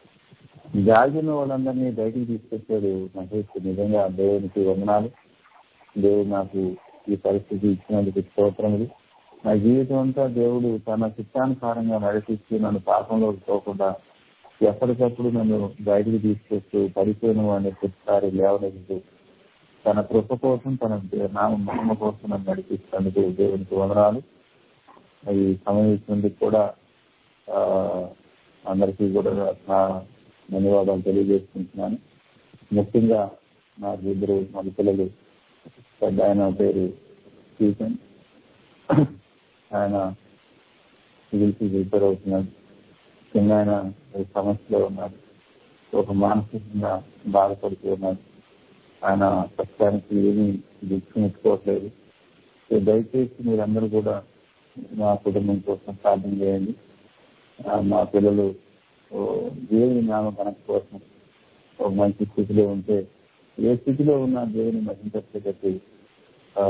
జాగిన వాళ్ళందరినీ బయటికి తీసుకొచ్చాడు మహేష్ నిజంగా దేవునికి వందనాలు దేవుడు నాకు ఈ పరిస్థితి ఇచ్చినందుకు స్తోత్రములు నా జీవితం అంతా దేవుడు తన చిత్తానుసారంగా నడిపిస్తూ నన్ను పాపంలోకి పోకుండా ఎప్పటికప్పుడు నన్ను బయటికి తీసుకొస్తూ పడిపోయిన వాడిని ప్రతిసారి లేవనెత్తు తన కృప కోసం తన నామ మహిమ కోసం నన్ను నడిపిస్తున్నందుకు దేవునికి వందనాలు ఈ సమయం ఇచ్చినందుకు కూడా ఆ, అందరికీ కూడా నా ధన్యవాదాలు తెలియజేసుకుంటున్నాను ముఖ్యంగా నాకు ఇద్దరు మగ పిల్లలు పెద్ద ఆయన పేరు స్టీఫెన్ ఆయన సివిల్స్ రిపేర్ అవుతున్నాడు చిన్న ఆయన ఒక సమస్యలో ఉన్నాడు ఒక మానసికంగా బాధపడుతూ ఉన్నాడు ఆయన ప్రస్తుతానికి ఏమీ దిక్కునెట్టుకోవట్లేదు సో దయచేసి మీరందరూ కూడా మా కుటుంబం కోసం ప్రార్థన చేయండి ఆ, మా పిల్లలు ఓ దేవుని నామ కనక కోసం ఒక మంచి స్థితిలో ఉంటే ఏ స్థితిలో ఉన్నా దేవుని మహించేటట్టు ఆ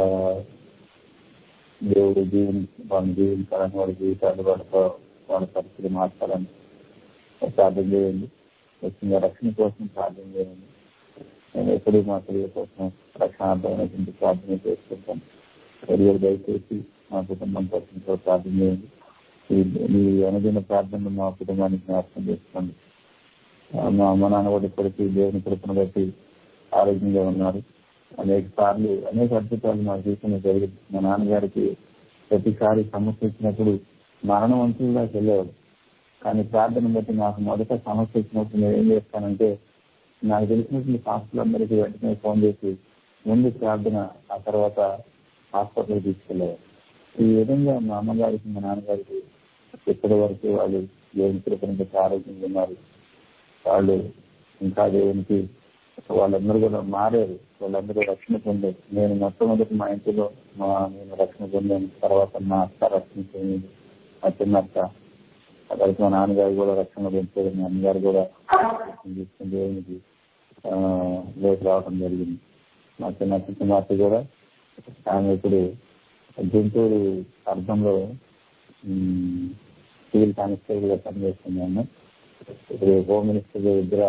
దేవుడు జీవని వాళ్ళ జీవించాలని వాళ్ళ జీవితాలు వాళ్ళతో వాళ్ళ పరిస్థితి మార్చాలని ప్రార్థన చేయండి ముఖ్యంగా రక్షణ కోసం ప్రార్థన చేయండి నేను ఎప్పుడు మా పిల్లల కోసం రక్షణార్థమైనటువంటి ప్రార్థన చేసుకుంటాను మరియు దయచేసి మా కుటుంబం కోసం కూడా ప్రార్థన చేయండి ఈ- మీ అనుదిన ప్రార్థనలు మా కుటుంబానికి జ్ఞాపకం చేసుకోండి ఆ, మా అమ్మ నాన్న కూడా ఇప్పటికీ దేవుని కృపను బట్టి ఆరోగ్యంగా ఉన్నారు అనేక సార్లు అనేక అద్భుతాలు మా జీవితంలో జరిగింది మా నాన్నగారికి ప్రతిసారి సమస్య వచ్చినప్పుడు మరణం అంచులుగా వెళ్ళేవాడు కానీ ప్రార్థన బట్టి నాకు మొదట సమస్య వచ్చినప్పుడు నేను ఏం చేస్తానంటే నాకు తెలిసినటువంటి హాస్పిటల్ వెంటనే ఫోన్ చేసి ముందు ప్రార్థన ఆ తర్వాత హాస్పిటల్ తీసుకెళ్ళేవారు ఈ విధంగా మా అమ్మగారికి మా నాన్నగారికి ఇప్పటి వరకు వాళ్ళు దేవుని కృపను బట్టి ఆరోగ్యంగా ఉన్నారు వాళ్ళు ఇంకా దేవునికి వాళ్ళందరూ కూడా మారారు వాళ్ళందరూ రక్షణ పొందారు నేను మొట్టమొదటి మా ఇంటిలో మా నేను రక్షణ పొందాను తర్వాత మా అక్క రక్షణ పొందింది మా చిన్న అక్క ఆ తర్వాత మా నాన్నగారు కూడా రక్షణ పొందారు మా అమ్మగారు కూడా రక్షణ తీసుకుని దేవునికి ఆ, లోకి రావడం జరిగింది మా చిన్న అక్క కుమార్తె కూడా ఆమె ఇప్పుడు గుంటూరు అర్థంలో ఉమ్, సివిల్ కానిస్టేబుల్ గా పనిచేస్తున్నాను ఇప్పుడు హోమ్ మినిస్టర్ దగ్గర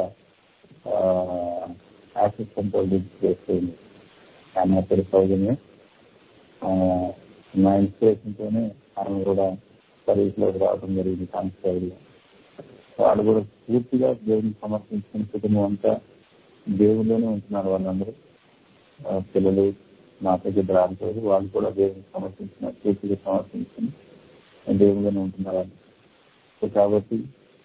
యాక్సిస్ కంట్రోల్ డ్యూటీ చేస్తుంది ఆమె పేరు సౌజన్య ఆ, నా ఇన్స్పిరేషన్ తోనే ఆమె కూడా సర్వీస్ లోకి రావడం జరిగింది కానిస్టేబుల్ గా వాళ్ళు కూడా పూర్తిగా దేవునికి సమర్పించిన కుటుంబం అంతా దేవుల్లోనే ఉంటున్నారు వాళ్ళందరూ ఆ, పిల్లలు నాతో ఇద్దరు ఆడుతారు వాళ్ళు కూడా దేవునికి సమర్పించిన పూర్తిగా సమర్పించుకుని దేవుల్లోనే ఉంటున్నారు వాళ్ళు. సో కాబట్టి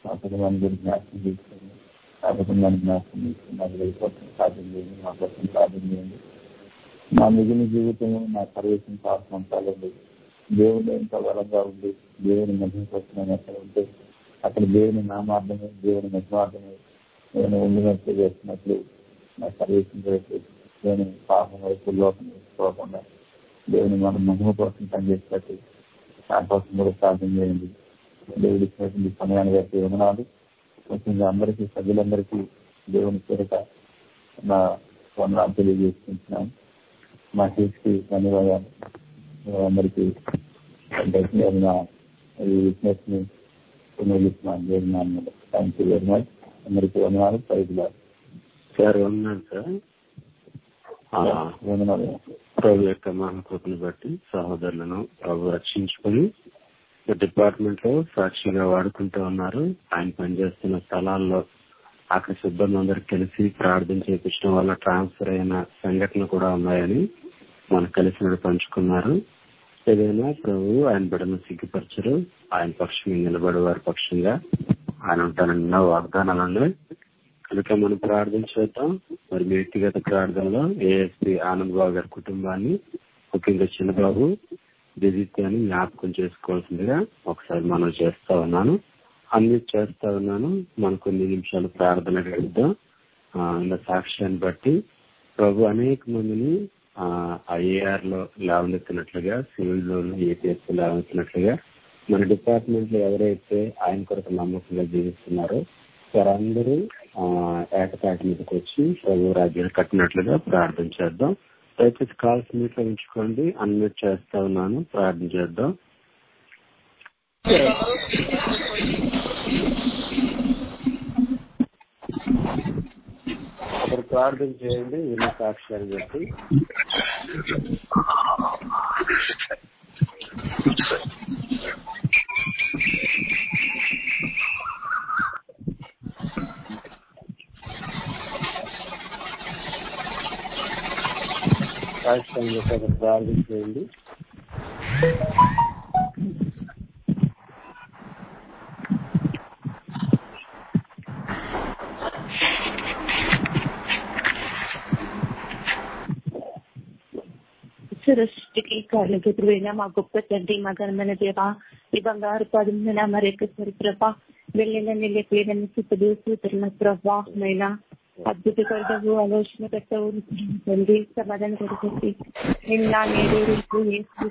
మా కుటుంబాన్ని కూడా జ్ఞాపకం తీసుకోండి ఆ కుటుంబాన్ని జ్ఞాపకం తీసుకోండి నాకు వెళ్ళిపోతుంది సాధ్యం చేయండి మా కోసం సాధ్యం చేయండి మా మిగిలిన జీవితంలో నా సర్వీసం పాల్గొంటాలండి దేవుడు ఎంత బలంగా ఉంది దేవుని మధ్యపరుచిన ఎక్కడ ఉంటే అక్కడ దేవుని నామార్థమే దేవుని మధ్యమార్థమే నేను ఉండినట్లు చేస్తున్నట్లు నా సర్వీసం వైపు దేవుని పాపం వైపు లోకం పోకుండా దేవుని మనం మహిమ కోసం పనిచేసినట్టు నా కోసం కూడా సాధన చేయండి దేవుడి ఇచ్చినటువంటి సమయాన్ని బట్టి వందనాలు ముఖ్యంగా అందరికీ సభ్యులందరికీ దేవుని పేరిట నా వందనాలు తెలియజేసుకుంటున్నాను మా కేసుకి ధన్యవాదాలు అందరికీ నా ఈ విట్నెస్ ని పునరులిస్తున్నాను దేవుని నామములో థ్యాంక్ యూ వెరీ మచ్ అందరికీ వందనాలు ప్రైజ్లాలు సార్ ఉన్నాను సార్ ఆ, వందనాలు ప్రభు యొక్క మహాకృపను బట్టి సహోదరులను ప్రభు రక్షించుకొని డిపార్ట్మెంట్ లో సాక్షిగా వాడుకుంటూ ఉన్నారు ఆయన పనిచేస్తున్న స్థలాల్లో అక్కడ సిబ్బంది అందరు కలిసి ప్రార్థన చేపించడం వల్ల ట్రాన్స్ఫర్ అయిన సంఘటనలు కూడా ఉన్నాయని మనకు కలిసి పంచుకున్నారు ఏదైనా ప్రభు ఆయన బిడ్డను సిగ్గుపరచరు ఆయన పక్షంగా నిలబడే వారి పక్షంగా ఆయన ఉంటానన్న వాగ్దానాలు ఉన్నాయి కనుక మనం ప్రార్థన చేద్దాం మరి మీ వ్యక్తిగత ప్రార్థనలో ఏఎస్పీ ఆనంద్ బాబు గారి కుటుంబాన్ని ముఖ్యంగా చిన్నబాబు దిదిత్యాన్ని జ్ఞాపకం చేసుకోవాల్సిందిగా ఒకసారి మనం చేస్తా ఉన్నాను అన్ని చేస్తా ఉన్నాను మనం కొన్ని నిమిషాలు ప్రార్థన గడుద్దాం ఇంకా సాక్ష్యాన్ని బట్టి ప్రభు అనేక మందిని ఐఏఆర్ లో లేవనెత్తినట్లుగా సివిల్ లో ఏపీఎస్ లేవనెత్తినట్లుగా మన డిపార్ట్మెంట్ లో ఎవరైతే ఆయన కొరకు నమ్మకంగా జీవిస్తున్నారో వారందరూ ఆ, ఏకతాటి మీదకి వచ్చి ప్రభు రాజ్యాన్ని కట్టినట్లుగా ప్రార్థన చేద్దాం దయచేసి కాల్స్ మీట్లో ఉంచుకోండి అన్మ్యూట్ చేస్తా ఉన్నాను ప్రార్థన చేద్దాం ఒకరు ప్రార్థన చేయండి విన్న సాక్ష్యాన్ని బట్టి సాక్ష్యాన్ని బట్టి ఒకరు ప్రార్థన చేయండి సృష్టికి కాళ్ళకి ఎదురువైన మా గొప్ప తండ్రి మా ఘనమైన దేవ ఈ బంగారు పదమైన మరి ఒక్కసారి ప్రభా వెళ్ళిన నిలపలేదని సిద్ధు సూత్రుల ప్రభా నైనా అద్భుత కడవు ఆలోచన పెట్టవు తండ్రి సమాధానం కొడుకుంది నిన్న నేడు రేపు యేసు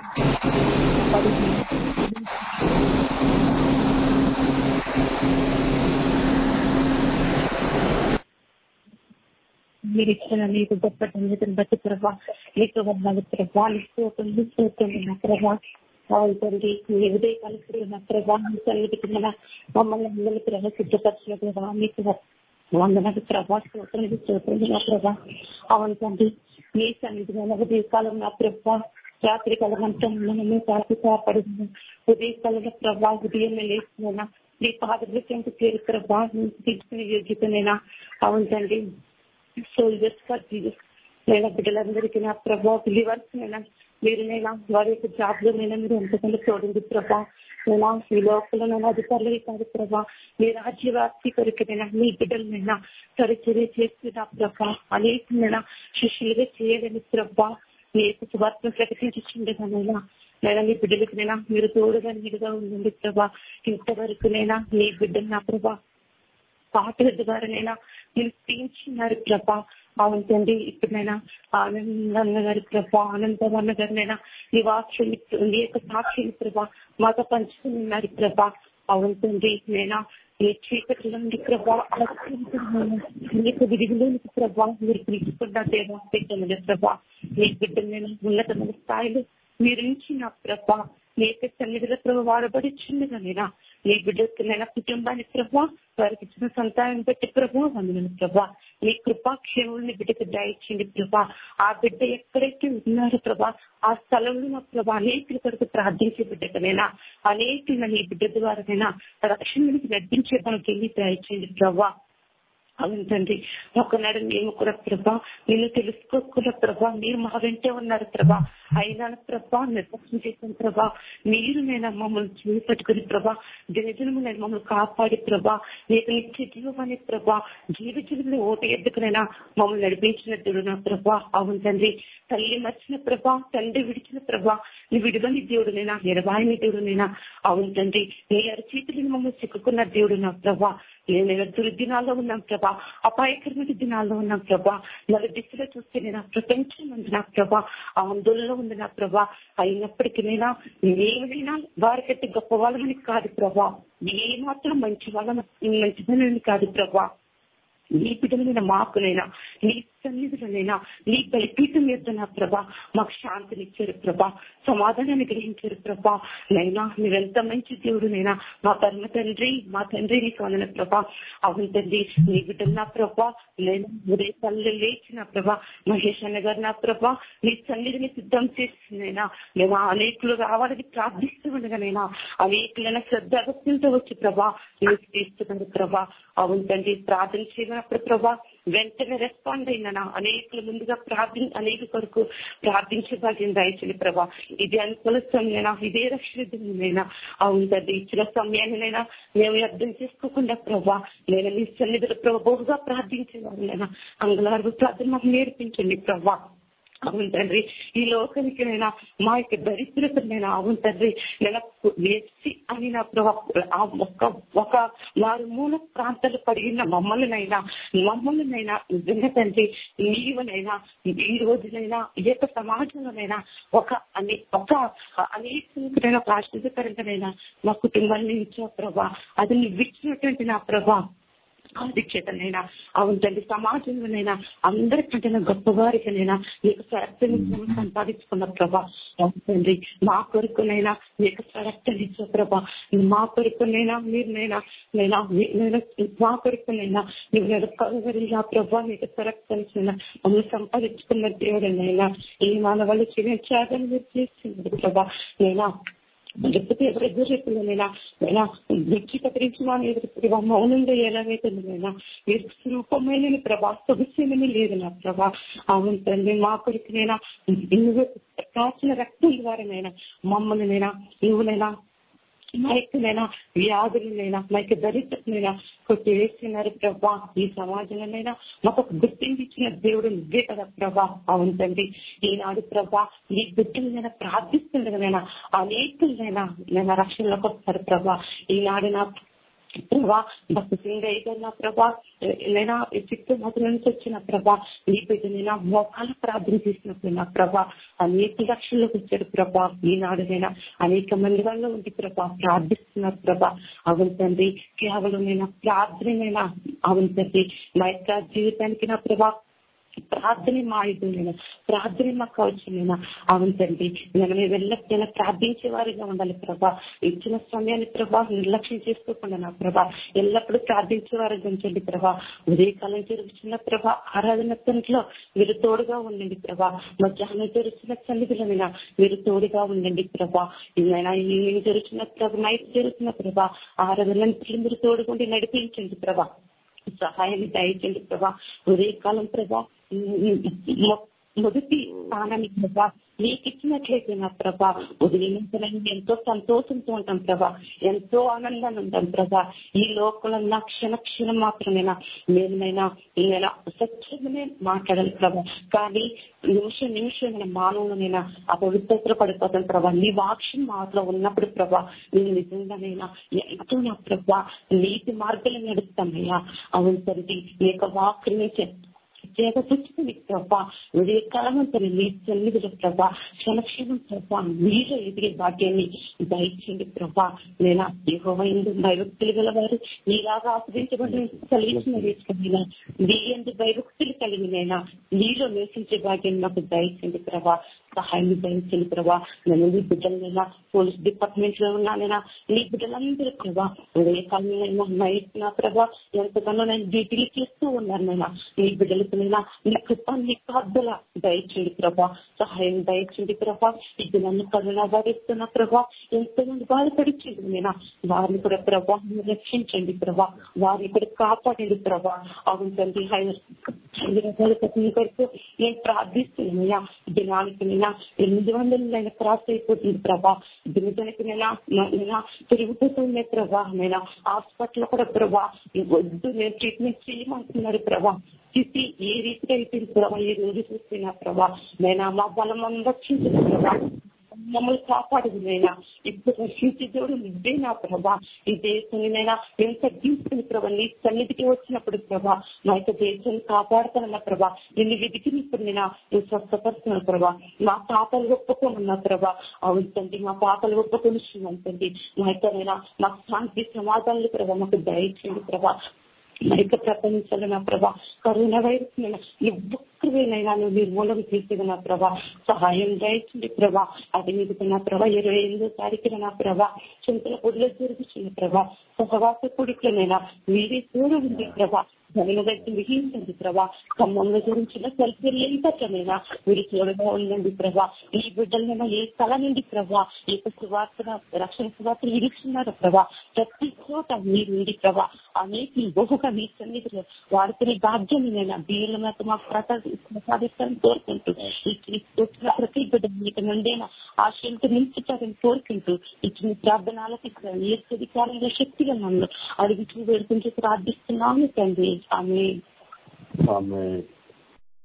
మీరు ఇచ్చిన మీకు గొప్ప ధన్యతను బట్టి ప్రభా మీకు వందలు ప్రభా స్తోత్రం స్తోత్రం నా ప్రభా అవును తండ్రి మీ ఉదయ కలిసి నా ప్రభా మీ సన్నిధికి మన మమ్మల్ని అందరినీ ప్రభా సిద్ధపరిచిన ప్రభా మీకు వందనకు ప్రభా స్తోత్రం స్తోత్రం నా ప్రభా అవును తండ్రి మీ సన్నిధి మన ఉదయకాలం నా ప్రభా రాత్రి కాలం అంతా మనమే తాకి కాపాడుతున్నాం ఉదయకాలంలో ప్రభా ఉదయం లేస్తున్నా నీ పాదృశ్యంకు చేరి ప్రభా తీసుకునే యోగ్యతనైనా అవును తండ్రి సోల్జర్స్ ఫర్ జీసస్ నేను బిడ్డలందరికీ నా ప్రభా బిలీవర్స్ నేను మీరు నేను వారి యొక్క జాబ్ లో నేను మీరు ఎంతకంటే చూడండి ప్రభా నేను ఈ లోపల నేను అధికారులకి కాదు ప్రభా మీ రాజ్య వ్యాప్తి కొరకు నేను మీ బిడ్డలనైనా పరిచర్య చేస్తున్నా ప్రభా అనేకమైన శిష్యులుగా చేయలేని ప్రభా మీ యొక్క సువార్తను ప్రకటించుండేదానైనా నేను మీ బిడ్డలకి నైనా మీరు తోడుగా నీడుగా ఉండండి ప్రభా ఇంతవరకు నైనా మీ బిడ్డలు నా ప్రభా పాటల ద్వారానైనా మీరు తీర్చినారు ప్రభా అవును తండ్రి ఇప్పుడైనా ఆనందన్న గారి ప్రభా ఆనందవన్న గారినైనా నీ వాక్యాన్ని నీ యొక్క సాక్షిని ప్రభా మాతో పంచుకున్నారు ప్రభా అవును తండ్రి నేనా ఏ చీకటి నుండి ప్రభా నీకు విధిలోనికి ప్రభా మీరు పిలుచుకున్న దేవా బిడ్డల ప్రభా నీ బిడ్డలు నేను ఉన్నతమైన స్థాయిలో మీరు ఇచ్చిన ప్రభా నీ యొక్క సన్నిధిలో ప్రభు వాడబడి చిన్నగానేనా నీ బిడ్డకి నేను కుటుంబాన్ని ప్రభా వారికి ఇచ్చిన సంతానం పెట్టి ప్రభా వందనలు ప్రభా నీ కృపాక్షేముల్ని బిడ్డకి దయచింది ప్రభా ఆ బిడ్డ ఎక్కడైతే ఉన్నారో ప్రభా ఆ స్థలంలో నా ప్రభా అనేకుల కొరకు ప్రార్థించే బిడ్డకనైనా అనేకులు నీ బిడ్డ ద్వారానైనా రక్షణకి నడిపించే మనకి వెళ్ళి దయచింది ప్రభా అవును తండ్రి ఒకనాడు మేము కూడా ప్రభా నిన్ను తెలుసుకోకుండా ప్రభా మీరు మా వెంటే ఉన్నారు ప్రభా అయినా ప్రభా నిర్లక్ష్యం చేసిన ప్రభా మీరు నేను మమ్మల్ని చేపట్టుకుని ప్రభా దినదినము నేను మమ్మల్ని కాపాడి ప్రభా నీకు నిత్య జీవమని ప్రభా జీవ జీవితంలో ఓట ఎద్దుకునైనా మమ్మల్ని నడిపించిన దేవుడు నా ప్రభా అవును తండ్రి తల్లి మర్చిన ప్రభా తండ్రి విడిచిన ప్రభా నీ విడుదలని దేవుడు నేనా నిరవాయని దేవుడు నేనా అవును తండ్రి నీ అరచేతులను మమ్మల్ని చిక్కుకున్న దేవుడు నా ప్రభా నేను దుర్దినాల్లో ఉన్నాం ప్రభా అపాయకరమైన దినాల్లో ఉన్నాం ప్రభా నలు దిశలో చూస్తే నేను ప్రపంచం ఉంది నా ప్రభా ఆందోళనలో ఉంది నా ప్రభా అయినప్పటికీ నేనా ఏమైనా వారికైతే గొప్ప వాళ్ళమని కాదు ప్రభా ఏ మాత్రం మంచి వాళ్ళ మంచిదని కాదు ప్రభా నీ బిడ్డలైన మాకునైనా నీ సన్నిధులనైనా నీ బలిపీఠం యొక్క నా ప్రభా మాకు శాంతినిచ్చారు ప్రభా సమాధానాన్ని గ్రహించారు ప్రభా నైనా మీరెంత మంచి దేవుడునైనా మా పరమ తండ్రి మా తండ్రి నీకు వందన ప్రభా అవును తండ్రి నీ బిడ్డలు నా ప్రభా నేను ఉదయ తల్లి లేచిన ప్రభా మహేష్ అన్న గారు నా ప్రభా నీ సన్నిధిని సిద్ధం చేసిందైనా నేను అనేకులు రావాలని ప్రార్థిస్తూ ఉండగానైనా అనేకులైన శ్రద్ధాభక్తులతో వచ్చి ప్రభా నీకు తీస్తున్నారు ప్రభా అవును తండ్రి ప్రార్థన చేయనప్పుడు ప్రభా వెంటనే రెస్పాండ్ అయినా అనేకుల ముందుగా ప్రార్థి అనేక కొరకు ప్రార్థించే భాగ్యం దయచండి ప్రభా ఇది అనుకూల సమయమైనా ఇదే రక్షణ అవును తండ్రి ఇచ్చిన సమయాన్నైనా మేము అర్థం చేసుకోకుండా ప్రభా నేను మీ సన్నిధులు ప్రభా బహుగా ప్రార్థించేవాళ్ళైనా అంగళారు ప్రార్థన మాకు నేర్పించండి ప్రభా అవును తండ్రి ఈ లోకానికి నైనా మా యొక్క దరిద్రతనైనా అవును తండ్రి నేను వేసి అని నా ప్రభా ఆ ఒక ఒక వారు మూల ప్రాంతాలు పడిన మమ్మల్నినైనా మమ్మల్నినైనా నిజంగా తండ్రి నీవునైనా ఈ రోజునైనా ఈ యొక్క సమాజంలోనైనా ఒక అనే ఒక అనేకమైన ఒక ఆశ్చర్యకరంగానైనా మా కుటుంబాన్ని ఇచ్చా ప్రభా అది నువ్వు ఇచ్చినటువంటి నా ప్రభా ఆదిక్షతనైనా అవును తండ్రి సమాజంలోనైనా అందరికంటే గొప్పవారికనైనా నీకు సరక్తని సంపాదించుకున్న ప్రభా అవును తండ్రి మా కొరకునైనా నీకు సరక్తని ఇచ్చే ప్రభా మా కొరకునైనా మీరునైనా నైనా నేను మా కొరకునైనా నువ్వు నెలకొనగలిగా ప్రభా నీకు సరక్తనిచ్చిన మమ్మల్ని సంపాదించుకున్న దేవుడనైనా ఈ మానవాళ్ళు చిన్న త్యాగాన్ని మీరు చేసింది ప్రభా నైనా లేకపోతే ఎవరు ఎదురు చెప్పిందనైనా అయినా వ్యక్తిగతరించిన ఎదురు మౌనంగా ఎలాగైతుందనైనా మీరు రూపమైన ప్రభా సొగస్యమని లేదు నా ప్రభా అవును తండ్రి మా కొరికినైనా నువ్వు కాచిన రక్తం ద్వారానైనా మమ్మల్ని నైనా నువ్వునైనా మా యొక్కనైనా వ్యాధులనైనా మా యొక్క దరిద్రనైనా కొట్టివేస్తున్నారు ప్రభా ఈ సమాజంలోనైనా మాకు ఒక గుర్తింపు ఇచ్చిన దేవుడు నువ్వే కదా ప్రభా అవును తండ్రి ఈనాడు ప్రభా ఈ బిడ్డలనైనా ప్రార్థిస్తుండగానైనా అనేకులనైనా నేను రక్షణలోకి వస్తారు ప్రభా ఈనాడు నా ప్రభా భక్తి సింగయ్య గారు నా ప్రభా లేదా చిత్తు మధుర నుంచి వచ్చిన ప్రభా నీ బిడ్డనైనా మోకాలు ప్రార్థన చేసినప్పుడు నా ప్రభా అనేక లక్షల్లోకి వచ్చాడు ప్రభా ఈనాడు నేను అనేక మంది వల్ల ఉంది ప్రభా ప్రార్థిస్తున్నారు ప్రభా అవును తండ్రి కేవలం నేను ప్రార్థనైనా అవును తండ్రి మా యొక్క జీవితానికి నా ప్రభా ప్రార్థన మా ఆయుధం ప్రార్థన మా కవచమైనా అవును తండ్రి నేను వెళ్ళకపోయినా ప్రార్థించే వారిగా ఉండాలి ప్రభా ఇచ్చిన సమయాన్ని ప్రభా నిర్లక్ష్యం చేసుకోకుండా నా ప్రభా ఎల్లప్పుడూ ప్రార్థించే వారిగా ఉంచండి ప్రభా ఉదయకాలం జరుగుతున్న ప్రభా ఆరాధన తంట్లో మీరు తోడుగా ఉండండి ప్రభా మధ్యాహ్నం జరుగుతున్న సన్నిధిలో మీరు తోడుగా ఉండండి ప్రభా ఇదైనా ఈవినింగ్ జరుగుతున్న ప్రభా నైట్ జరుగుతున్న ప్రభా ఆరాధన మీరు తోడుగుండి నడిపించండి ప్రభా సహాయాన్ని దయచండి ప్రభా ఉదయకాలం ప్రభా మొదటి స్థానాన్ని ప్రభా నీకు ఇచ్చినట్లయితే నా ప్రభా ఉదయం ఎంతో సంతోషంతో ఉంటాం ప్రభా ఎంతో ఆనందంగా ఉంటాం ప్రభా ఈ లోకంలో క్షణ క్షణం మాత్రమేనా మేమైనా నేను సత్యమే మాట్లాడాలి ప్రభా కానీ నిమిషం నిమిషం మానవులనైనా అపవిత్ర పడిపోతాం ప్రభా నీ వాక్యం మాటలో ఉన్నప్పుడు ప్రభా నేను నిజంగానైనా ఎంతో నా ప్రభా నీతి మార్గాలు నడుస్తామయ్యా అవును తండ్రి నీ యొక్క వాక్యం చేకపుచ్చుకుని ప్రభా ఉదయ కాలమంతని మీ సన్నిధిలో ప్రభా క్షణక్షణం ప్రభా మీలో ఎదిగే భాగ్యాన్ని దయచేయండి ప్రభా నేను యువమైంది భయభక్తులు గలవారు నీలాగా ఆశ్రయించబడి కలిగించిన వేసుకున్నా నీ ఎందు భయభక్తులు కలిగినైనా నీలో నివసించే భాగ్యాన్ని నాకు దయచేయండి ప్రభా సహాయం దయచేయండి ప్రభా నేను నీ బిడ్డలైనా పోలీస్ డిపార్ట్మెంట్ లో ఉన్నానైనా నీ బిడ్డలందరూ ప్రభా ఏ కాలంలో నైట్ నా ప్రభా ఎంతగానో నేను డ్యూటీలు చేస్తూ ఉన్నాను నైనా నీ బిడ్డలకు నైనా నీ కృప నీ కాద్దల దయచేయండి ప్రభా సహాయం దయచేయండి ప్రభా ఇది నన్ను కరుణ భరిస్తున్న ప్రభా ఎంతమంది బాధపడిచింది నేను వారిని కూడా ప్రభా మీరు రక్షించండి ప్రభా వారిని కూడా కాపాడండి ప్రభా అవును తండ్రి హైదరాబాద్ కొరకు నేను ప్రార్థిస్తున్నాయా దినానికి నేనా ఎనిమిది వందలు నేను క్రాస్ అయిపోతుంది ప్రభా దినదానికి నేనా నేనా తిరుగుతుంది ప్రభా నేను హాస్పిటల్ కూడా ప్రభా వద్దు నేను ట్రీట్మెంట్ చేయమంటున్నాడు ప్రభా స్థితి ఏ రీతిగా అయిపోయింది ప్రభా ఈ రోజు చూస్తున్నా ప్రభా నేను మా బలం రక్షించిన ప్రభా మమ్మల్ని కాపాడదు నైనా ఇప్పుడు రక్షించే దేవుడు నువ్వే నా ప్రభా ఈ దేశాన్ని నైనా మేము తగ్గించుకుని ప్రభా నీ సన్నిధికి వచ్చినప్పుడు ప్రభా మా యొక్క దేశాన్ని కాపాడుతానన్న ప్రభా ఎన్ని విధికి ఇప్పుడు నేను నువ్వు స్వస్థపరుస్తున్నాను ప్రభా మా పాపలు ఒప్పుకోనున్నా ప్రభా అవును తండ్రి మా పాపలు ఒప్పుకొని తండ్రి మా యొక్క నైనా మాకు శాంతి సమాధానాలు ప్రభా మాకు దయచేయండి ప్రభా మరిక ప్రపంచంలో నా ప్రభా కరోనా వైరస్ ఒక్కరినైనా నువ్వు నిర్మూలన చేసేది నా ప్రభా సహాయం దయచండి ప్రభా అది మీకు నా ప్రభా ఇరవై ఎనిమిదో తారీఖున నా ప్రభా చింతల పొడిలో జరుగుతున్న ప్రభా సహవాస కొడుకులనైనా మీరే చూడండి ప్రభా జగన్ దగ్గర విహించండి ప్రభా ఖమ్మంలో గురించిన సెల్ఫీలు ఎంతకనైనా మీరు చూడగా ఉండండి ప్రభా ఈ బిడ్డలైనా ఏ స్థల నుండి ప్రభా ఈ సువార్తన రక్షణ సువార్త విధిస్తున్నారు ప్రభా ప్రతి చోట మీరు ఉండి ప్రభా అనేక బహుగా మీ సన్నిధిలో వాడుకునే భాగ్యమైనా బియ్యం మాకు ప్రసాదిస్తారని కోరుకుంటూ వచ్చిన ప్రతి బిడ్డ మీకు నుండైనా ఆశయంతో నిలిచితారని కోరుకుంటూ ఇచ్చిన ప్రార్థనలకు ఏ అధికారంగా శక్తిగా నన్ను అడిగి వేడుకుంటూ ప్రార్థిస్తున్నాను తండ్రి ఆమె ఆమె